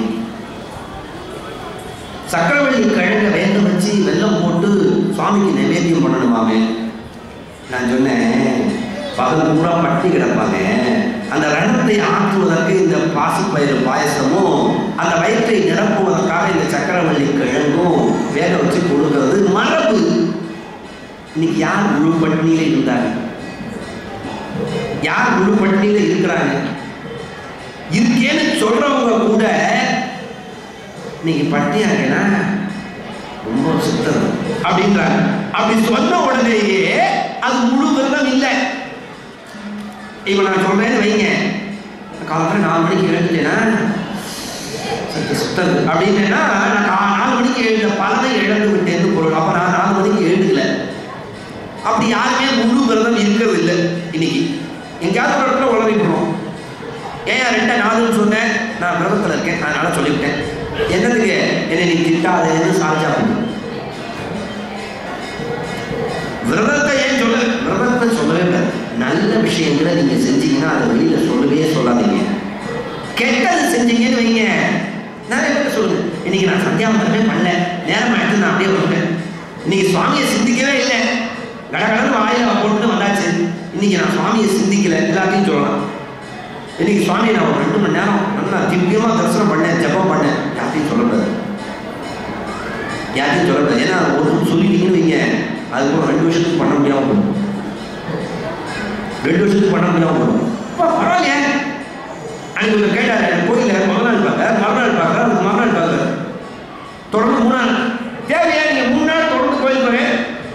சக்கரவள்ளி கிழங்க வேக வச்சு வெல்லம் போட்டு சுவாமிக்கு நைவேத்தியம் பண்ணணுமாமே நான் சொன்னேன் பகல் பூரா பட்டி கிடப்பாங்க அந்த ரணத்தை ஆற்றுவதற்கு இந்த பாசிப்பயிறு பாயசமும் அந்த வயிற்றை நிரப்புவதற்காக இந்த சக்கரவள்ளி கிழங்கும் வேக வச்சு கொடுக்கிறது மரபு இன்னைக்கு யார் முழு பட்டினியில இருந்தாங்க யார் முழு பட்டினியில இருக்கிறாங்க இருக்கேன்னு சொல்றவங்க கூட நீங்க பட்டியா இருக்கேனா ரொம்ப சுத்தம் அப்படின்றாங்க அப்படி சொன்ன உடனேயே அது முழு விரதம் இல்லை இப்ப நான் சொல்றேன்னு வைங்க காலத்துல நாலு மணிக்கு எழுந்துட்டேன்னா சற்று சுத்தம் அப்படின்னா நான் கா- நாலு மணிக்கு எழுந்த பலனை இழந்து விட்டேன்னு பொருள் அப்ப நான் நாலு மணிக்கு எழுந்துக்கல அப்படி யாருமே முழு விரதம் இருக்கிறது இல்லை இன்னைக்கு எங்கேயாவது ஒரு இடத்துல உளறி போடுறோம் ஏன் ரெண்டை நாலுன்னு சொன்னேன் நான் விரதத்தில் இருக்கேன் அதனால சொல்லிவிட்டேன் என்னதுக்கு என்னை நீ திட்டாதேன்னு சாஜா பண்ணு விரதத்தை ஏன் சொல்ல விரதத்தை சொல்லவே கூடாது நல்ல விஷயங்களை நீங்க செஞ்சீங்கன்னா அதை வெளியில சொல்லவே சொல்லாதீங்க கெட்டது செஞ்சீங்கன்னு வைங்க நிறைய பேர் சொல்லுங்க இன்னைக்கு நான் சந்தியாவந்தனமே பண்ணல நேரம் எடுத்து நான் அப்படியே வந்துட்டேன் இன்னைக்கு சுவாமியை சிந்திக்கவே இல்லை கடகடன்னு வாயில போட்டு வந்தாச்சு இன்னைக்கு நான் சுவாமியை சிந்திக்கல எல்லாத்தையும் சொல்லலாம் இன்னைக்கு சுவாமி நான் ஒரு ரெண்டு மணி நேரம் நல்லா திவ்யமா தரிசனம் பண்ணேன் ஜெபம் பண்ணேன் யார்ட்டையும் சொல்லக்கூடாது யார்ட்டையும் சொல்லக்கூடாது ஏன்னா ஒரு சொல்லிட்டீங்கன்னு வைங்க அதுக்கப்புறம் ரெண்டு வருஷத்துக்கு பண்ண முடியாம போகும் ரெண்டு வருஷத்துக்கு பண்ண முடியாம போகும் அப்பா, பரவாயில்லையே அன்னைக்கு ஒருத்தர் கேட்டாரு எனக்கு கோயில்ல முதல் நாள் பார்க்க மறுநாள் பார்க்க அதுக்கு மறுநாள் பார்க்க தொடர்ந்து மூணு நாள் தேவையா நீங்க மூணு நாள் தொடர்ந்து கோயில் போறேன்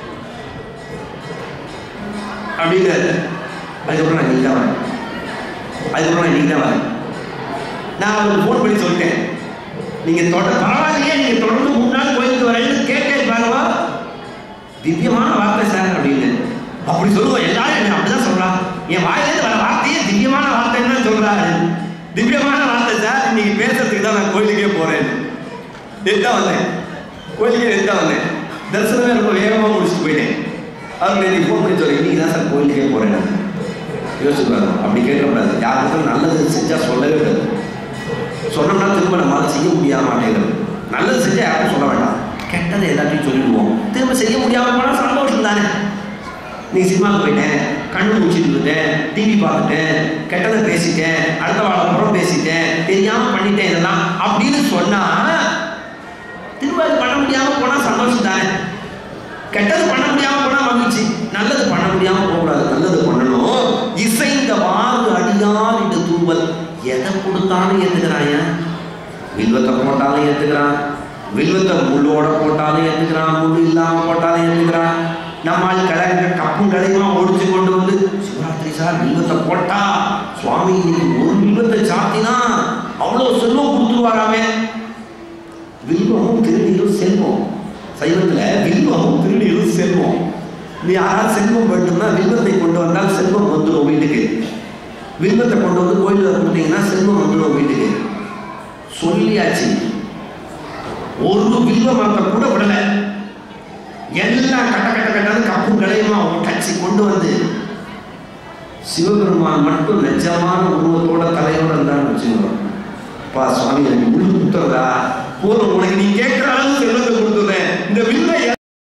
அப்படிங்கிறாரு அதுக்கப்புறம் நான் இன்னைக்கு தான் வரேன் அதுக்கப்புறம் நான் இன்னைக்கு தான் வரேன் நான் அவருக்கு ஃபோன் பண்ணி சொல்லிட்டேன் நீங்க தொடர் பரவாயில்லையே நீங்க தொடர்ந்து மூணு நாள் கோயிலுக்கு வரேன்னு கேட்டேன் பாருவா திவ்யமான வார்த்தை சார் அப்படின்னு அப்படி சொல்லுவோம் எல்லாரும் என்ன அப்படிதான் சொல்றான் என் வாயிலேருந்து வர வார்த்தையே திவ்யமான வார்த்தைன்னு தான் தான் சொல்றாரு திவ்யமான வார்த்தை சார் இன்னைக்கு பேசுறதுக்கு தான் நான் கோயிலுக்கே போறேன் எதான் வந்தேன் கோயிலுக்கே எதான் வந்தேன் தரிசனமே ரொம்ப வேகமாக முடிச்சுட்டு போயிட்டேன் அவர் நேற்று ஃபோன் பண்ணி சொல்லி இன்னைக்கு தான் சார் கோயிலுக்கே போறேன் நான் யோசிச்சுப்பாரு அப்படி கேட்கக்கூடாது யாருக்கும் நல்லது செஞ்சா சொல்லவே கூடாது சொன்னோம்னா திரும்ப நம்மளால செய்ய முடியாம மாட்டேங்கிறது நல்லது செஞ்சா யாரும் சொல்ல வேண்டாம் கெட்டதை எல்லாத்தையும் சொல்லிடுவோம் திரும்ப செய்ய முடியாம போனா சந்தோஷம் தானே நீ சினிமாவுக்கு போயிட்டேன் கண்ணு முடிச்சுட்டு இருந்துட்டேன் டிவி பார்த்துட்டேன் கெட்டதை பேசிட்டேன் அடுத்த வாழ புறம் பேசிட்டேன் தெரியாம பண்ணிட்டேன் இதெல்லாம் அப்படின்னு சொன்னா திரும்ப அது பண்ண முடியாம போனா சந்தோஷம் தானே கெட்டது பண்ண முடியாம போனா மகிழ்ச்சி நல்லது பண்ண முடியாம போகக்கூடாது நல்லது பண்ணணும் இசைந்த வாறு அடியார் இந்த தூவல் எதை கொடுத்தாலும் ஏத்துக்கிறான் வில்வத்தை போட்டாலும் ஏத்துக்கிறான் வில்வத்தை முள்ளோட போட்டாலும் ஏத்துக்கிறான் முள்ளு இல்லாம போட்டாலும் ஏத்துக்கிறான் நம்மால் கலங்க கப்பும் கலையுமா ஒடிச்சு கொண்டு வந்து சிவராத்திரி சார் வில்வத்தை போட்டா சுவாமி இன்னைக்கு ஒரு வில்வத்தை சாத்தினா அவ்வளவு செல்வம் கொடுத்துருவாராமே வில்வமும் திருநீரும் செல்வம் சைவத்துல வில்வமும் திருநீரும் செல்வம் நீ யாராவது செல்வம் வேண்டும்னா வில்வத்தை கொண்டு வந்தால் செல்வம் வந்துடும் வீட்டுக்கு வில்வத்தை கொண்டு வந்து கோயிலில் கொடுத்தீங்கன்னா செல்வம் வந்துடும் வீட்டுக்கு சொல்லியாச்சு ஒரு வில்வ மரத்தை கூட விடல எல்லாம் கட்ட கட்ட கட்டாது கப்பும் கலையுமா கட்சி கொண்டு வந்து சிவபெருமான் மட்டும் நிஜமான உருவத்தோட தலையோட இருந்தான்னு வச்சுக்கணும் பா சுவாமி எனக்கு முழு குத்துறதா போதும் உனக்கு நீ கேட்க